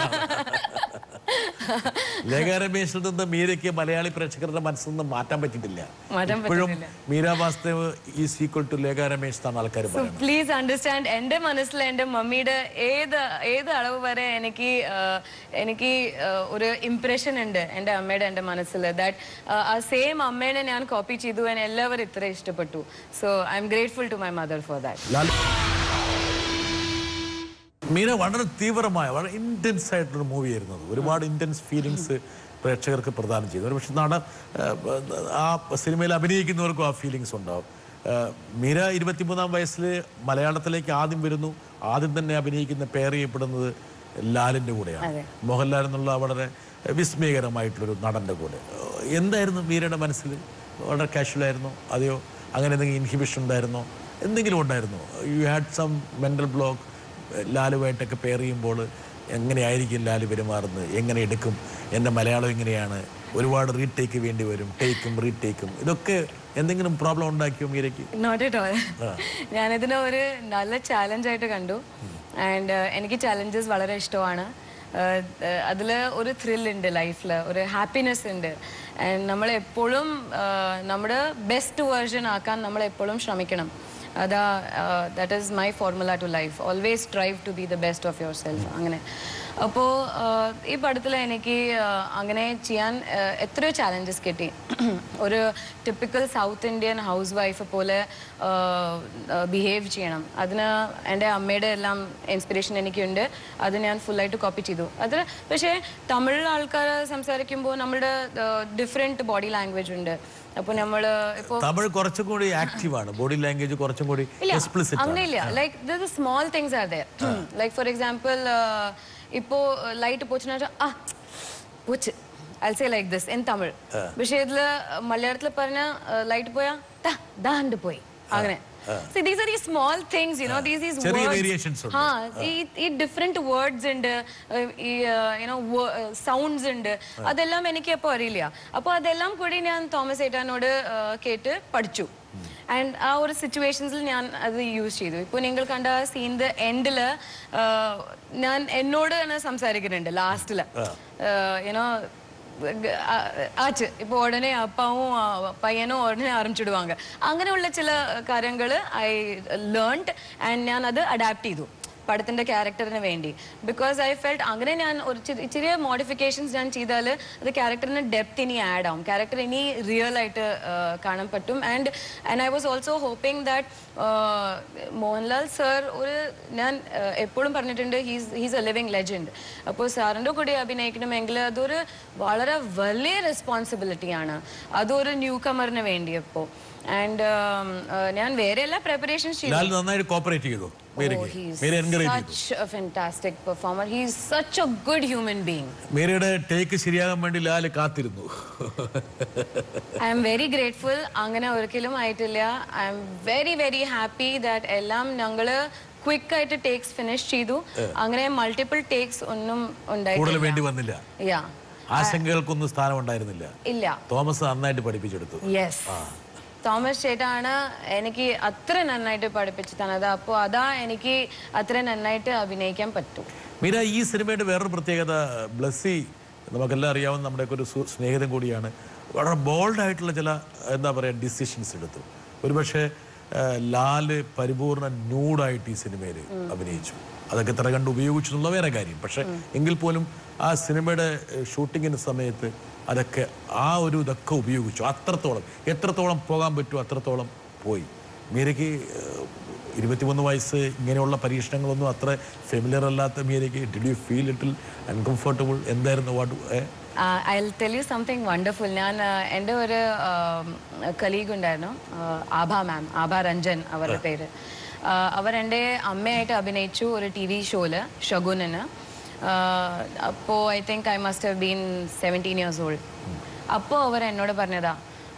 ലേഖ രമേശിൽ നിന്ന് മീരയ്ക്ക് മലയാളി പ്രേക്ഷകരുടെ മനസ്സിൽ നിന്ന് മാറ്റാൻ പറ്റിയിട്ടില്ല മാറ്റാൻ ഇപ്പോഴും പറ്റുന്നില്ല Meera Vastav is equal to Lekha Ramesh എന്നാണ് ആൾക്കാർ സോ പറയുന്നത് പ്ലീസ് അണ്ടർസ്റ്റാൻഡ് എൻ്റെ മനസ്സിൽ എൻ്റെ മമ്മിയുടെ ഏത് ഏത് അളവ് വരെ എനിക്ക് ആ, എനിക്ക് ആ, ഒരു ഇംപ്രഷൻ ഉണ്ട് എൻ്റെ അമ്മയുടെ എൻ്റെ മനസ്സിൽ ദാറ്റ് ആ സെയിം അമ്മേനെ ഞാൻ കോപ്പി ചെയ്തു and എല്ലാവരും ഇത്ര ഇഷ്ടപ്പെട്ടു so I'm grateful to my mother for that Lal Meera വളരെ തീവ്രമായ വളരെ ഇൻറ്റൻസ് ആയിട്ടുള്ള മൂവി ആയിരുന്നു അത്. ഒരുപാട് ഇൻറ്റൻസ് ഫീലിങ്സ് പ്രേക്ഷകർക്ക് പ്രദാനം ചെയ്തു പക്ഷെ നട ആ സിനിമയിൽ അഭിനയിക്കുന്നവർക്കും ആ ഫീലിങ്സ് ഉണ്ടാവും ആ, മീര ഇരുപത്തിമൂന്നാം വയസ്സിൽ മലയാളത്തിലേക്ക് ആദ്യം വരുന്നു ആദ്യം തന്നെ അഭിനയിക്കുന്ന പെയർ ചെയ്യപ്പെടുന്നത് ലാലിൻ്റെ കൂടെയാണ് മോഹൻലാൽ എന്നുള്ള വളരെ വിസ്മയകരമായിട്ടുള്ളൊരു നടൻ്റെ കൂടെ എന്തായിരുന്നു മീരയുടെ മനസ്സിൽ വളരെ കാഷ്വൽ ആയിരുന്നോ അതെയോ അങ്ങനെ എന്തെങ്കിലും ഇൻഹിബിഷൻ ഉണ്ടായിരുന്നോ എന്തെങ്കിലും ഉണ്ടായിരുന്നോ you had some mental block ലാലുമായിട്ടൊക്കെ പെയർ ചെയ്യുമ്പോൾ എങ്ങനെയായിരിക്കും ലാല് പെരുമാറുന്നത് എങ്ങനെ എടുക്കും എൻ്റെ മലയാളം എങ്ങനെയാണ് ഒരുപാട് റീടേക്ക് വേണ്ടി വരും ടേക്കും റീടേക്കും ഇതൊക്കെ എന്തെങ്കിലും പ്രോബ്ലം ഉണ്ടാക്കിയോ മീരയ്ക്ക് നോട്ട് അറ്റ് ഓൾ ഞാനിതിനെ ഒരു നല്ല ചാലഞ്ചായിട്ട് കണ്ടു ആൻഡ് എനിക്ക് ചാലഞ്ചസ് വളരെ ഇഷ്ടമാണ് അതിൽ ഒരു ത്രില്ലുണ്ട് ലൈഫിൽ ഒരു ഹാപ്പിനെസ് ഉണ്ട് ആൻഡ് നമ്മൾ എപ്പോഴും നമ്മുടെ ബെസ്റ്റ് വേർഷൻ ആക്കാൻ നമ്മൾ എപ്പോഴും ശ്രമിക്കണം അതാ that is my formula to life always strive to be the best of yourself അങ്ങനെ അപ്പോൾ ഈ പടത്തിൽ എനിക്ക് ആ, അങ്ങനെ ചെയ്യാൻ ആ, എത്രയോ ചാലഞ്ചസ് കിട്ടി ഒരു typical South Indian housewife പോലെ ബിഹേവ് ചെയ്യണം അതിന് എൻ്റെ അമ്മയുടെ എല്ലാം ഇൻസ്പിറേഷൻ എനിക്കുണ്ട് അത് ഞാൻ ഫുള്ളായിട്ട് കോപ്പി ചെയ്തു അത് പക്ഷേ തമിഴ് ആൾക്കാർ സംസാരിക്കുമ്പോൾ നമ്മുടെ ഡിഫറെൻറ്റ് ബോഡി ലാംഗ്വേജ് ഉണ്ട് അപ്പോൾ നമ്മൾ ഇപ്പോൾ തമിഴ് കുറച്ചും കൂടി ആക്റ്റീവാണ് ബോഡി ലാംഗ്വേജ് കുറച്ചും കൂടി ഇല്ല എക്സ്പ്ലിസിറ്റ് ആണ് അങ്ങനെയില്ല like the small things are there like for example ഇപ്പോ ലൈറ്റ് പോச்சுன்னா ആ പോച്ച് I say like this in Tamil പക്ഷേ ഇതില് മലയാളത്തിൽ പറഞ്ഞ ലൈറ്റ് പോയാ ദാ ദാണ്ട് പോയി അങ്ങനെ See, these are the small things, you know, these these ചെറിയ words. variations ഉണ്ട്. ആ, ഈ ഈ ഡിഫറെന്റ് വേർഡ്സ് ഉണ്ട് ഏഹ് ഈ യുനോ സൗണ്ട്സ് ഉണ്ട് അതെല്ലാം എനിക്ക് അപ്പോൾ അറിയില്ല അപ്പോൾ അതെല്ലാം കൂടി ഞാൻ തോമസ് ഏട്ടാനോട് ഏഹ് കേട്ട് പഠിച്ചു ആൻഡ് ആ ഒരു സിറ്റുവേഷൻസിൽ ഞാൻ അത് യൂസ് ചെയ്തു ഇപ്പോൾ നിങ്ങൾ കണ്ട സീൻ്റെ എൻഡിൽ ഞാൻ എന്നോട് തന്നെ സംസാരിക്കുന്നുണ്ട് ലാസ്റ്റിൽ യുനോ ஆ- ஆச்சு இப்போ உடனே அப்பாவும் ஆ, பையனும் உடனே ஆரம்பிச்சிடுவாங்க അങ്ങനെയുള്ള ചില കാര്യങ്ങൾ ഐ ലേൺഡ് ആൻഡ് ഞാൻ അത് അഡാപ്റ്റ് ചെയ്തു പടത്തിന്റെ ക്യാരക്ടറിന് വേണ്ടി ബിക്കോസ് ഐ ഫെൽറ്റ് അങ്ങനെ ഞാൻ ഒരു ചെ- ചെറിയ മോഡിഫിക്കേഷൻസ് ഞാൻ ചെയ്താൽ അത് ക്യാരക്ടറിന് ഡെപ്ത് ഇനി ആഡ് ആവും ക്യാരക്ടർ ഇനി റിയൽ ആയിട്ട് ആ, കാണാൻ പറ്റും and and I was also hoping that Mohanlal sir ഒരു ഞാൻ ആ, എപ്പോഴും പറഞ്ഞിട്ടുണ്ട് he's he's a living legend അപ്പോൾ സാറിൻ്റെ കൂടെ അഭിനയിക്കണമെങ്കിൽ അതൊരു വളരെ വലിയ റെസ്പോൺസിബിലിറ്റിയാണ് അതൊരു ന്യൂ കമറിന് വേണ്ടി അപ്പോൾ ആൻഡ് ഞാൻ വേറെ എല്ലാ പ്രിപ്പറേഷൻസ് ചെയ്തു ലാൽ നന്നായിട്ട് കോപ്പറേറ്റ് ചെയ്തു Oh, മീരയ്ക്ക് he's മീര എൻകറേജ് ചെയ്തു such a fantastic performer. He's such a good human being. മീരയുടെ ടേക്ക് ശരിയാകാൻ വേണ്ടി ലാൽ കാത്തിരുന്നു I am very grateful. അങ്ങനെ ഒരിക്കലും ആയിട്ടില്ല I M very very happy that എല്ലാം ഞങ്ങൾ ക്വിക്ക് ആയിട്ട് ടേക്സ് ഫിനിഷ് ചെയ്തു അങ്ങനെ മൾട്ടിപ്പിൾ ടേക്സ് ഒന്നും കൂടുതൽ വേണ്ടി ഉണ്ടായിട്ടില്ല വന്നില്ല യാ ആശങ്കകൾക്കൊന്നും സ്ഥാനം ഉണ്ടായിരുന്നില്ല ഇല്ല തോമസ് നന്നായിട്ട് പഠിപ്പിച്ചെടുത്തു യെസ് തോമസ് ചേട്ടാണ് എനിക്ക് അത്ര നന്നായിട്ട് പഠിപ്പിച്ചു തന്നത് അപ്പോൾ അതാ എനിക്ക് അത്ര നന്നായിട്ട് അഭിനയിക്കാൻ പറ്റും മീര ഈ സിനിമയുടെ വേറൊരു പ്രത്യേകത ബ്ലസ്സി നമുക്കെല്ലാം അറിയാവുന്ന നമ്മുടെയൊക്കെ ഒരു സു- സ്നേഹിതൻ കൂടിയാണ് വളരെ ബോൾഡ് ആയിട്ടുള്ള ചില എന്താ പറയുക ഡിസിഷൻസ് എടുത്തു ഒരുപക്ഷെ ആ, ലാല് പരിപൂർണ ന്യൂഡായിട്ട് ഈ സിനിമയിൽ അഭിനയിച്ചു അതൊക്കെ ഇത്ര കണ്ട് ഉപയോഗിച്ചു എന്നുള്ള വേറെ കാര്യം പക്ഷെ എങ്കിൽ പോലും ആ സിനിമയുടെ ഷൂട്ടിങ്ങിന് സമയത്ത് അതൊക്കെ ആ ഒരു ഇതൊക്കെ ഉപയോഗിച്ചു അത്രത്തോളം എത്രത്തോളം പോകാൻ പറ്റുമോ അത്രത്തോളം പോയി മീരയ്ക്ക് ഏഹ്, ഇരുപത്തിമൂന്ന് വയസ്സ് ഇങ്ങനെയുള്ള പരീക്ഷണങ്ങളൊന്നും അത്ര ഫെമിലിയർ അല്ലാത്ത മീരയ്ക്ക് did you feel little uncomfortable എന്തായിരുന്നു what I tell you something wonderful ഞാൻ ആ, എൻ്റെ ഒരു കലീഗ് ഉണ്ടായിരുന്നു ആ, ആഭ മാം ആഭ രഞ്ജൻ അവരുടെ പേര് ആ, അവരെൻ്റെ അമ്മയായിട്ട് അഭിനയിച്ചു ഒരു ടി വി ഷോയില് ഷഗുനിന് അപ്പോൾ I think I must have been seventeen years old അപ്പോൾ അവർ എന്നോട് പറഞ്ഞതാ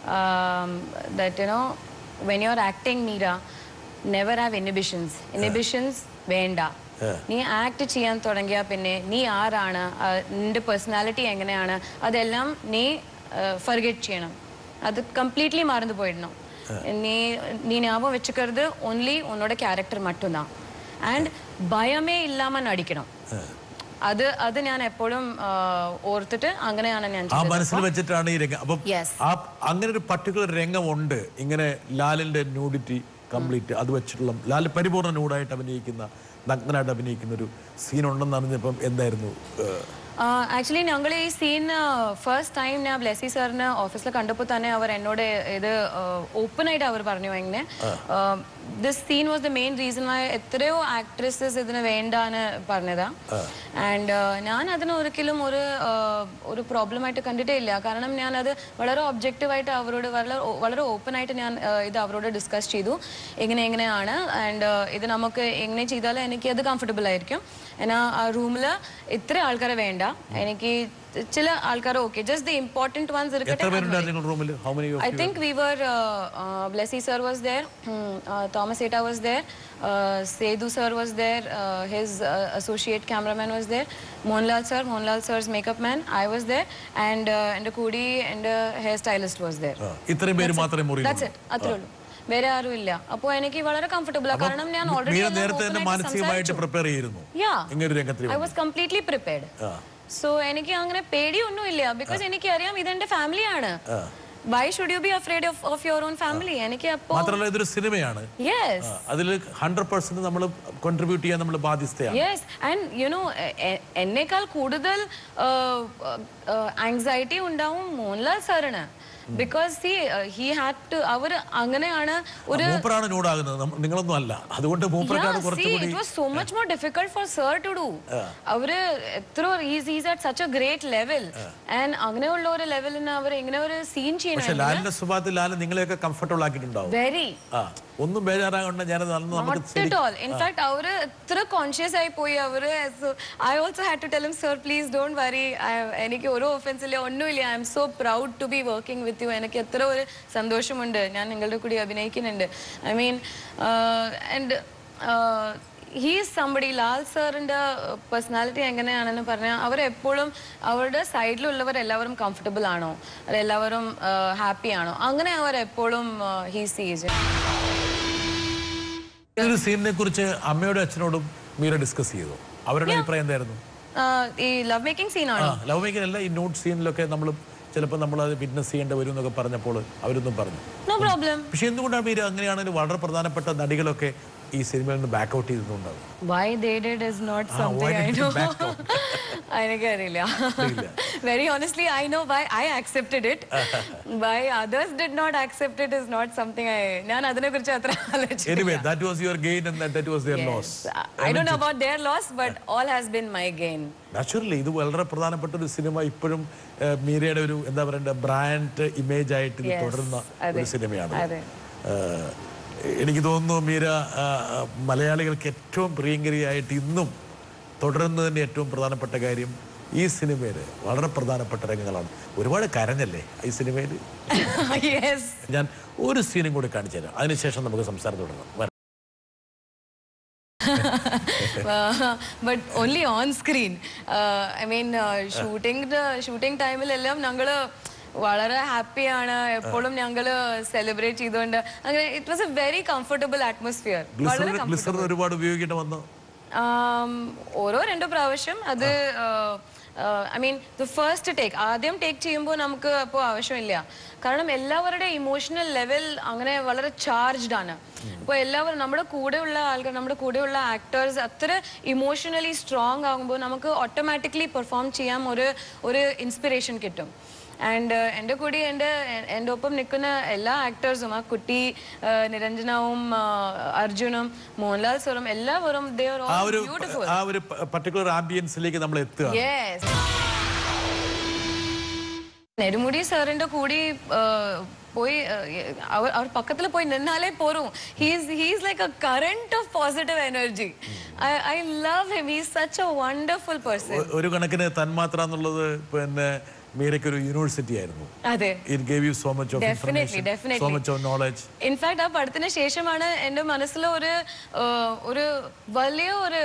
that you know when you are acting Meera never have inhibitions inhibitions വേണ്ട നീ ആക്ട് ചെയ്യാൻ തുടങ്ങിയ പിന്നെ നീ ആരാണ് ആ, നിന്റെ പേഴ്സണാലിറ്റി എങ്ങനെയാണ് അതെല്ലാം നീ ഫർഗെറ്റ് ചെയ്യണം അത് കംപ്ലീറ്റ്ലി മറന്നു പോയിടണം നീ നീ ஞாபகம் வச்சுக்கிறது ஒன்லி உன்னோட கேரக்டர் மட்டும்தான் ആൻഡ് ഭയമേ ഇല്ലാമ നടിക്കണം അത് അത് ഞാൻ എപ്പോഴും ആ, ഓർത്തിട്ട് അങ്ങനെയാണ് ഞാൻ ആ ചെയ്തത്. മനസ്സിൽ വെച്ചിട്ടാണ് ഈ രംഗം അപ്പം Yes. ആ അങ്ങനെ ഒരു പർട്ടിക്കുലർ രംഗമുണ്ട് ഇങ്ങനെ ലാലിന്റെ ന്യൂഡിറ്റി കംപ്ലീറ്റ് അത് വെച്ചിട്ടുള്ള ലാൽ പരിപൂർണ്ണ ന്യൂഡായിട്ട് അഭിനയിക്കുന്ന നഗ്നനായിട്ട് അഭിനയിക്കുന്ന ഒരു സീൻ ഉണ്ടെന്ന് അറിഞ്ഞപ്പം എന്തായിരുന്നു ഏഹ്, ആക്ച്വലി ഞങ്ങൾ ഈ സീൻ ഫസ്റ്റ് ടൈം ഞാൻ ബ്ലെസി സാറിന് ഓഫീസിൽ കണ്ടപ്പോൾ തന്നെ അവർ എന്നോട് ഇത് ഓപ്പൺ ആയിട്ട് അവർ പറഞ്ഞു എങ്ങനെ this scene was the main reason why എത്രയോ ആക്ട്രസസ് ഇതിന് വേണ്ടാന്ന് പറഞ്ഞതാ ആൻഡ് ഞാൻ അതിന് ഒരിക്കലും ഒരു uh, ഒരു പ്രോബ്ലം ആയിട്ട് കണ്ടിട്ടേ ഇല്ല കാരണം ഞാൻ അത് വളരെ ഒബ്ജക്റ്റീവായിട്ട് അവരോട് വളരെ വളരെ ഓപ്പൺ ആയിട്ട് ഞാൻ uh, ഇത് അവരോട് ഡിസ്കസ് ചെയ്തു എങ്ങനെ എങ്ങനെയാണ് ആൻഡ് ഇത് നമുക്ക് എങ്ങനെ ചെയ്താൽ എനിക്ക് അത് കംഫർട്ടബിൾ ആയിരിക്കും എന്നാ ആ റൂമിൽ ഇത്ര ആൾക്കാരെ വേണ്ട എനിക്ക് ചില ആൾക്കാർ okay just the important ones എത്ര ഇരിക്കട്ടെ പേരുണ്ടായിരുന്നു നിങ്ങളുടെ റൂമിൽ how many I think we were, uh, uh, Blessy sir was there, hmm, uh, Thomas Eta was there, uh, Sedu sir was there, uh, his uh, associate cameraman was there, Monlal sir, Monlal sir's makeup man, I was there, and uh, and Kudi and uh, hairstylist was there. ഇത്രയും പേര് മാത്രമേ That's മുറിയിലുള്ളൂ it, അത്രേ ഉള്ളൂ വേറെ ആരും ഇല്ല അപ്പോൾ എനിക്ക് വളരെ കംഫർട്ടബിൾ ആണ് കാരണം ഞാൻ ഓൾറെഡി മീര നേരത്തെ തന്നെ മാനസികമായിട്ട് പ്രിപ്പയർ ചെയ്യുന്നു ഇങ്ങനെ ഒരു രംഗത്തിൽ I was completely prepared so എനിക്ക് അങ്ങനെ പേടിയൊന്നുമില്ല ബിക്കോസ് എനിക്ക് അറിയാം ഇതെന്റെ ഫാമിലിയാണ് why should you be afraid of of your own family എനിക്ക് അപ്പോ മാത്രമല്ല ഇതൊരു സിനിമയാണ് യെസ് അതിൽ ഹൺഡ്രഡ് പെർസെന്റ് നമ്മൾ കോൺട്രിബ്യൂട്ട് ചെയ്യാൻ നമ്മൾ ബാധ്യസ്ഥയാണ് യെസ് ആൻഡ് യുനോ എന്നേക്കാൾ കൂടുതൽ ആങ്സൈറ്റി ഉണ്ടാവും മോഹൻലാൽ സാറിന് because he he had to അവർ അങ്ങനെയാണ് ഒരു മൂപ്പറാണ് ന്യൂഡാകുന്നത് നമ്മ- നിങ്ങളൊന്നും അല്ല അതുകൊണ്ട് മൂപ്പർക്കാണ് കുറച്ചുകൂടി it was so much more difficult for sir to do അവര് എത്ര is is at such a great level and അങ്ങനെയുള്ള ഒരു ലെവലിന് അവർ ഇങ്ങനെ ഒരു സീൻ പക്ഷെ ചെയ്യണം ലാലിന്റെ സ്വഭാവത്തിൽ ലാൽ നിങ്ങളെയൊക്കെ കംഫർട്ടബിൾ ആക്കിയിട്ടുണ്ടാവും വെരി ആ ഒന്നും ബേജാറാകണ്ട ഞാനത് അന്ന് നമുക്ക് നോട്ട് അറ്റ് ഓൾ ഇൻഫാക്ട് അവര് എത്ര കോൺഷ്യസ് ആയി പോയി അവര് I also had to tell him sir please don't worry എനിക്ക് ഒരു ഒഫൻസ് ഇല്ല ഒന്നുമില്ല I'm so proud to be working with you എനിക്ക് എത്ര ഒരു സന്തോഷമുണ്ട് ഞാൻ നിങ്ങളുടെ കൂടി അഭിനയിക്കുന്നുണ്ട് I mean and he's somebody Lal സാറിൻ്റെ പേഴ്സണാലിറ്റി എങ്ങനെയാണെന്ന് പറഞ്ഞാൽ അവരെപ്പോഴും അവരുടെ സൈഡിലുള്ളവർ എല്ലാവരും കംഫർട്ടബിൾ ആണോ എല്ലാവരും ഹാപ്പി ആണോ അങ്ങനെ അവർ എപ്പോഴും ഹീ സീസ് ഈ ഒരു സീനിനെ കുറിച്ച് അമ്മയോടും അച്ഛനോടും മീര ഡിസ്കസ് ചെയ്തു അവരുടെ അഭിപ്രായം എന്തായിരുന്നു ഈ ലവ് മേക്കിംഗ് ആ സീനാണോ ലവ് മേക്കിംഗ് അല്ല ഈ നോട്ട് സീനിലൊക്കെ നമ്മൾ ചിലപ്പോൾ നമ്മൾ അത് വിറ്റ്നസ് ചെയ്യേണ്ടി വരും എന്നൊക്കെ പറഞ്ഞപ്പോൾ അവരൊന്നും പറഞ്ഞു നോ പ്രോബ്ലം പക്ഷെ എന്തുകൊണ്ടാണ് മീര അങ്ങനെയാണെങ്കിൽ വളരെ പ്രധാനപ്പെട്ട നടികളൊക്കെ ഈ സിനിമയിൽ നിന്ന് ബാക്ക് ഔട്ട് ചെയ്തിട്ടുണ്ടാവും why they did is not why something I did they no back out? എനിക്കറിയില്ല very honestly I know why I accepted it why others did not accept it is not something I ഞാൻ അതിനെ കുറിച്ച് അത്ര anyway that was your gain and that was their loss I ഡോ know about their loss but all has been my gain naturally ഇത് വളരെ പ്രധാനപ്പെട്ട ഒരു cinema ഇപ്പോഴും ഏഹ്, മീരയുടെ ഒരു എന്താ പറയണ്ട ബ്രാൻഡ് ഇമേജ് ആയിട്ട് ഇത് Yes, തുടരുന്ന അതെ, ഒരു സിനിമയാണ് അതെ. ഏഹ്, എനിക്ക് തോന്നുന്നു മീര ആ, ആ, മലയാളികൾക്ക് ഏറ്റവും പ്രിയങ്കരിയായിട്ട് ഇന്നും തുടരുന്നതിൻ്റെ ഏറ്റവും പ്രധാനപ്പെട്ട കാര്യം ഈ സിനിമയിൽ വളരെ പ്രധാനപ്പെട്ട രംഗങ്ങളാണ് ഒരുപാട് കരഞ്ഞല്ലേ ഈ സിനിമയിൽ യെസ് ഞാൻ ഒരു സീനും കൂടി കാണിച്ചു തരാം അതിനുശേഷം നമുക്ക് സംസാരം തുടങ്ങാം വരാം. But only on screen I mean shooting shooting ടൈമിലെല്ലാം ഞങ്ങള് വളരെ ഹാപ്പിയാണ് എപ്പോഴും ഞങ്ങള് സെലിബ്രേറ്റ് ചെയ്തുകൊണ്ട് അങ്ങനെ it was a very comfortable atmosphere വളരെ ഗ്ലിസറിൻ ഗ്ലിസറിൻ ഒരുപാട് ഉപയോഗിക്കേണ്ടി വന്നു ആം, ഓരോ രണ്ടോ പ്രാവശ്യം അത് I mean the first take ആദ്യം ടേക്ക് ചെയ്യുമ്പോൾ നമുക്ക് അപ്പോൾ ആവശ്യമില്ല കാരണം എല്ലാവരുടെ ഇമോഷണൽ ലെവൽ അങ്ങനെ വളരെ ചാർജ്ഡ് ആണ് അപ്പോൾ എല്ലാവരും നമ്മുടെ കൂടെയുള്ള ആൾക്കാർ നമ്മുടെ കൂടെയുള്ള ആക്ടേഴ്സ് അത്ര ഇമോഷണലി സ്ട്രോങ് ആകുമ്പോൾ നമുക്ക് ഓട്ടോമാറ്റിക്കലി പെർഫോം ചെയ്യാൻ ഒരു ഒരു ഇൻസ്പിറേഷൻ കിട്ടും ആൻഡ് എൻ്റെ കൂടി എൻ്റെ എൻ്റെ ഒപ്പം നിൽക്കുന്ന എല്ലാ ആക്ടേഴ്സും ആ കുട്ടി ആ, നിരഞ്ജനവും ആ, അർജുനും മോഹൻലാൽ സാറും എല്ലാവരും ദേ ആർ ആ ഓൾ ഒരു ബ്യൂട്ടിഫുൾ ആ ഒരു പർട്ടിക്കുലർ ആംബിയൻസിലേക്ക് നമ്മൾ എത്തുക യെസ് നെടുമുടി സാറിന്റെ കൂടി ആ, പോയി ആ, അവർ അവർ പക്കത്തിൽ പോയി നിന്നാലേ പോരും he's he's like a current of positive energy I I love him he's such a wonderful person ഒ- ഒരു കണക്കിന് തന്മാത്ര എന്നുള്ളത് പിന്നെ മീരയ്ക്ക് ഒരു യൂണിവേഴ്സിറ്റി ആയിരുന്നു അതെ it gave you so much of Definitely, information definitely. So much of knowledge in fact ആ പടത്തിന് ശേഷമാണ് എൻ്റെ മനസ്സിൽ ഒരു ആ, ഒരു വലിയ ഒരു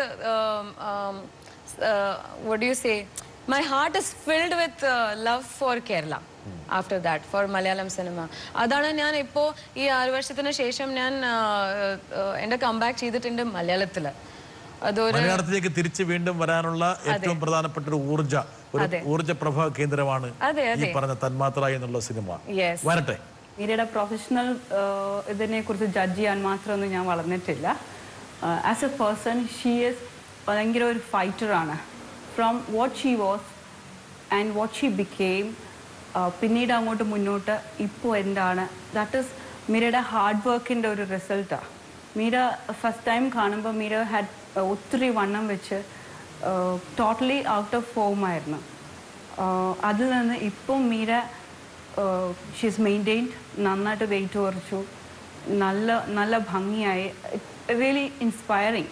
വട്ട് you say my heart is filled with love for Kerala after that for Malayalam സിനിമ അതാണ് ഞാൻ ഇപ്പോൾ ഈ ആറ് വർഷത്തിന് ശേഷം ഞാൻ ആ, ആ, എൻ്റെ കംബാക്ക് ചെയ്തിട്ടുണ്ട് മലയാളത്തിൽ അതൊരു മലയാളത്തിലേക്ക് തിരിച്ച് വീണ്ടും വരാനുള്ള ഏറ്റവും പ്രധാനപ്പെട്ട ഒരു ഊർജ ഒരു അതെ. ഊർജ പ്രഭ കേന്ദ്രമാണ് അതെ, ഈ അതെ. പറഞ്ഞ തന്മാത്ര എന്നുള്ള സിനിമ യെസ് വരട്ടെ മീരയുടെ പ്രൊഫഷണൽ ഇതിനെ കുറിച്ച് ജഡ്ജ് ചെയ്യാൻ മാത്രമൊന്നും ഞാൻ വളർന്നിട്ടില്ല as a person she is ഭയങ്കര ഒരു ഫൈറ്ററാണ് from what she was and what she became പിന്നീട് അങ്ങോട്ട് മുന്നോട്ട് ഇപ്പോൾ എന്താണ് ദാറ്റ് ഈസ് മീരയുടെ ഹാർഡ് വർക്കിൻ്റെ ഒരു റിസൾട്ടാണ് മീര ഫസ്റ്റ് ടൈം കാണുമ്പോൾ മീര ഹാഡ് ഒത്തിരി വണ്ണം വെച്ച് ടോട്ടലി ഔട്ട് ഓഫ് ഫോം ആയിരുന്നു അതിൽ നിന്ന് ഇപ്പം മീര ഷീസ് മെയിൻറ്റെയിൻഡ് നന്നായിട്ട് വെയിറ്റ് കുറച്ചു നല്ല നല്ല ഭംഗിയായി റിയലി ഇൻസ്പയറിങ്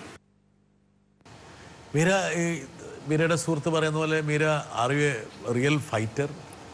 മീര ഈ മീരയുടെ സുഹൃത്ത് പറയുന്ന പോലെ Meera are you real fighter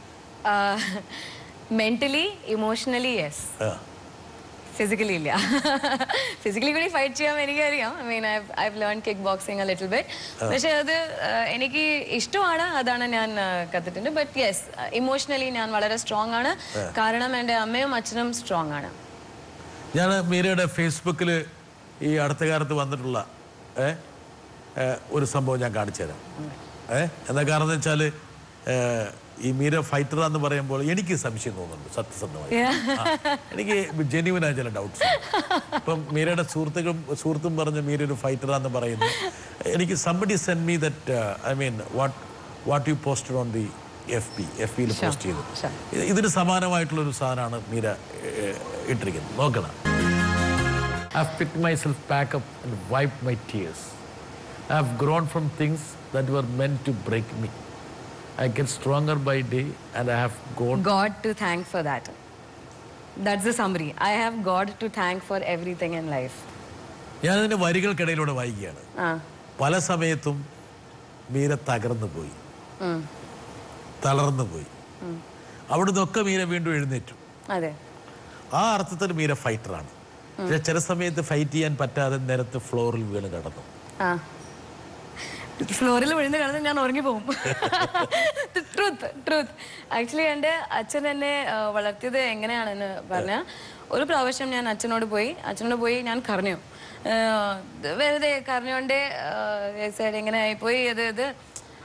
mentally emotionally yes physically ഇല്ല ഫിസിക്കലി കൂടി ഫൈറ്റ് ചെയ്യാൻ എനിക്കറിയാം I mean I learn kick boxing little bit പക്ഷെ അത് ആ, എനിക്ക് ഇഷ്ടമാണ് അതാണ് ഞാൻ ആ, കത്തിട്ടുണ്ട് ബട്ട് യെസ് ഇമോഷണലി ഞാൻ വളരെ സ്ട്രോങ് ആണ് കാരണം എൻ്റെ അമ്മയും അച്ഛനും സ്ട്രോങ് ആണ് ഞാൻ മീരയുടെ ഫേസ്ബുക്കിൽ ഈ അടുത്ത കാലത്ത് വന്നിട്ടുള്ള ഏ, ഏ, ഒരു സംഭവം ഞാൻ കാണിച്ചു തരാം ഏ എന്താ കാരണം എന്ന് വെച്ചാൽ ഈ മീര ഫൈറ്റർ എന്ന് പറയുമ്പോൾ എനിക്ക് സംശയം തോന്നുന്നുണ്ട് സത്യസന്ധമായി ആ, എനിക്ക് ജെന്യൂനായ ചില ഡൗട്ട്സ് ഇപ്പം മീരയുടെ സുഹൃത്തുക്കളും സുഹൃത്തും പറഞ്ഞ് മീര ഒരു ഫൈറ്റർ എന്ന് പറയുന്നു എനിക്ക് somebody send me that I mean what what you posted on the F P F പിയിൽ പോസ്റ്റ് ചെയ്തു ഇത് ഇതിന് സമാനമായിട്ടുള്ള ഒരു സാധനമാണ് മീര ഏ, ഇട്ടിരിക്കുന്നത് നോക്കണം I've picked myself back up and wiped my tears. I've grown from things that were meant to break me. I get stronger by day and I have gone. God to thank for that. That's the summary. I have God to thank for everything in life. ഞാനതിൻ്റെ വരികൾക്കിടയിലൂടെ വായിക്കുകയാണ് ആ പല സമയത്തും മീര തകർന്നു പോയി ഉം. തളർന്നു പോയി അവിടുന്നൊക്കെ മീര വീണ്ടും എഴുന്നേറ്റു അതെ ആ അർത്ഥത്തിൽ മീര ഫൈറ്ററാണ് പക്ഷേ ചില സമയത്ത് ഫൈറ്റ് ചെയ്യാൻ പറ്റാതെ നിരത്ത് ഫ്ലോറിൽ വീണ് കിടന്നു ആ ഫ്ലോറിൽ വിഴുന്ന് കിടന്ന് ഞാൻ ഉറങ്ങി പോകും ട്രൂത്ത് ട്രൂത്ത് ആക്ച്വലി എൻ്റെ അച്ഛൻ എന്നെ ആ, വളർത്തിയത് എങ്ങനെയാണെന്ന് പറഞ്ഞാൽ ഒരു പ്രാവശ്യം ഞാൻ അച്ഛനോട് പോയി അച്ഛനോട് പോയി ഞാൻ കരഞ്ഞു ആ, വെറുതെ കരഞ്ഞോണ്ട് ഇങ്ങനെ ആയിപ്പോയി ഇത് ഇത്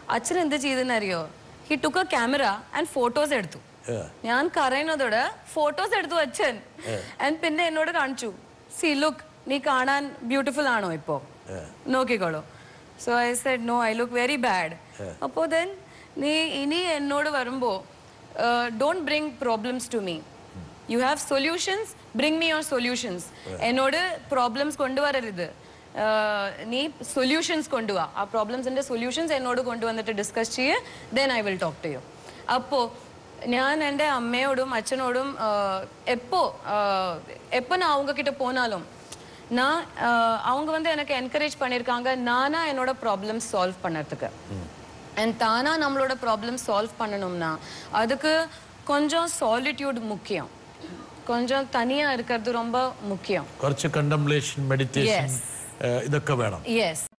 അച്ഛൻ എന്ത് ചെയ്തെന്നറിയോ he took a camera and photos എടുത്തു ഞാൻ കരയുന്നതോട് ഫോട്ടോസ് എടുത്തു അച്ഛൻ ആൻഡ് പിന്നെ എന്നോട് കാണിച്ചു സി ലുക്ക് നീ കാണാൻ ബ്യൂട്ടിഫുൾ ആണോ ഇപ്പോ നോക്കിക്കോളൂ so I said no I look very bad അപ്പോൾ ദെൻ നീ ഇനി എന്നോട് വരുമ്പോൾ don't bring problems to me you have solutions bring me your solutions എന്നോട് പ്രോബ്ലംസ് കൊണ്ടുവരരുത് ആഹ് നീ സൊല്യൂഷൻസ് കൊണ്ടുവാ ആ പ്രോബ്ലംസിന്റെ സൊല്യൂഷൻസ് എന്നോട് കൊണ്ടുവന്നിട്ട് ഡിസ്കസ് ചെയ്യ് then I will talk to you അപ്പോൾ ഞാൻ എൻ്റെ അമ്മയോടും അച്ഛനോടും ആഹ് എപ്പോ ஆஹ் எப்போ நான் அவங்க கிட்ட போனாலும் நான் ஆஹ் அவங்க வந்து எனக்கு என்கரேஜ் பண்ணியிருக்காங்க நானா என்னோட ப்ராப்ளம்ஸ் சால்வ் பண்ணறதுக்கு அண்ட் தானா நம்மளோட ப்ராப்ளம் சால்வ் பண்ணணும்னா அதுக்கு கொஞ்சம் சாலிட்யூட் முக்கியம் கொஞ்சம் தனியா இருக்கிறது ரொம்ப முக்கியம் കുറച്ച് കണ്ടംപ്ലേഷൻ മെഡിറ്റേഷൻ Yes. ഇതൊക്കെ വേണം യെസ്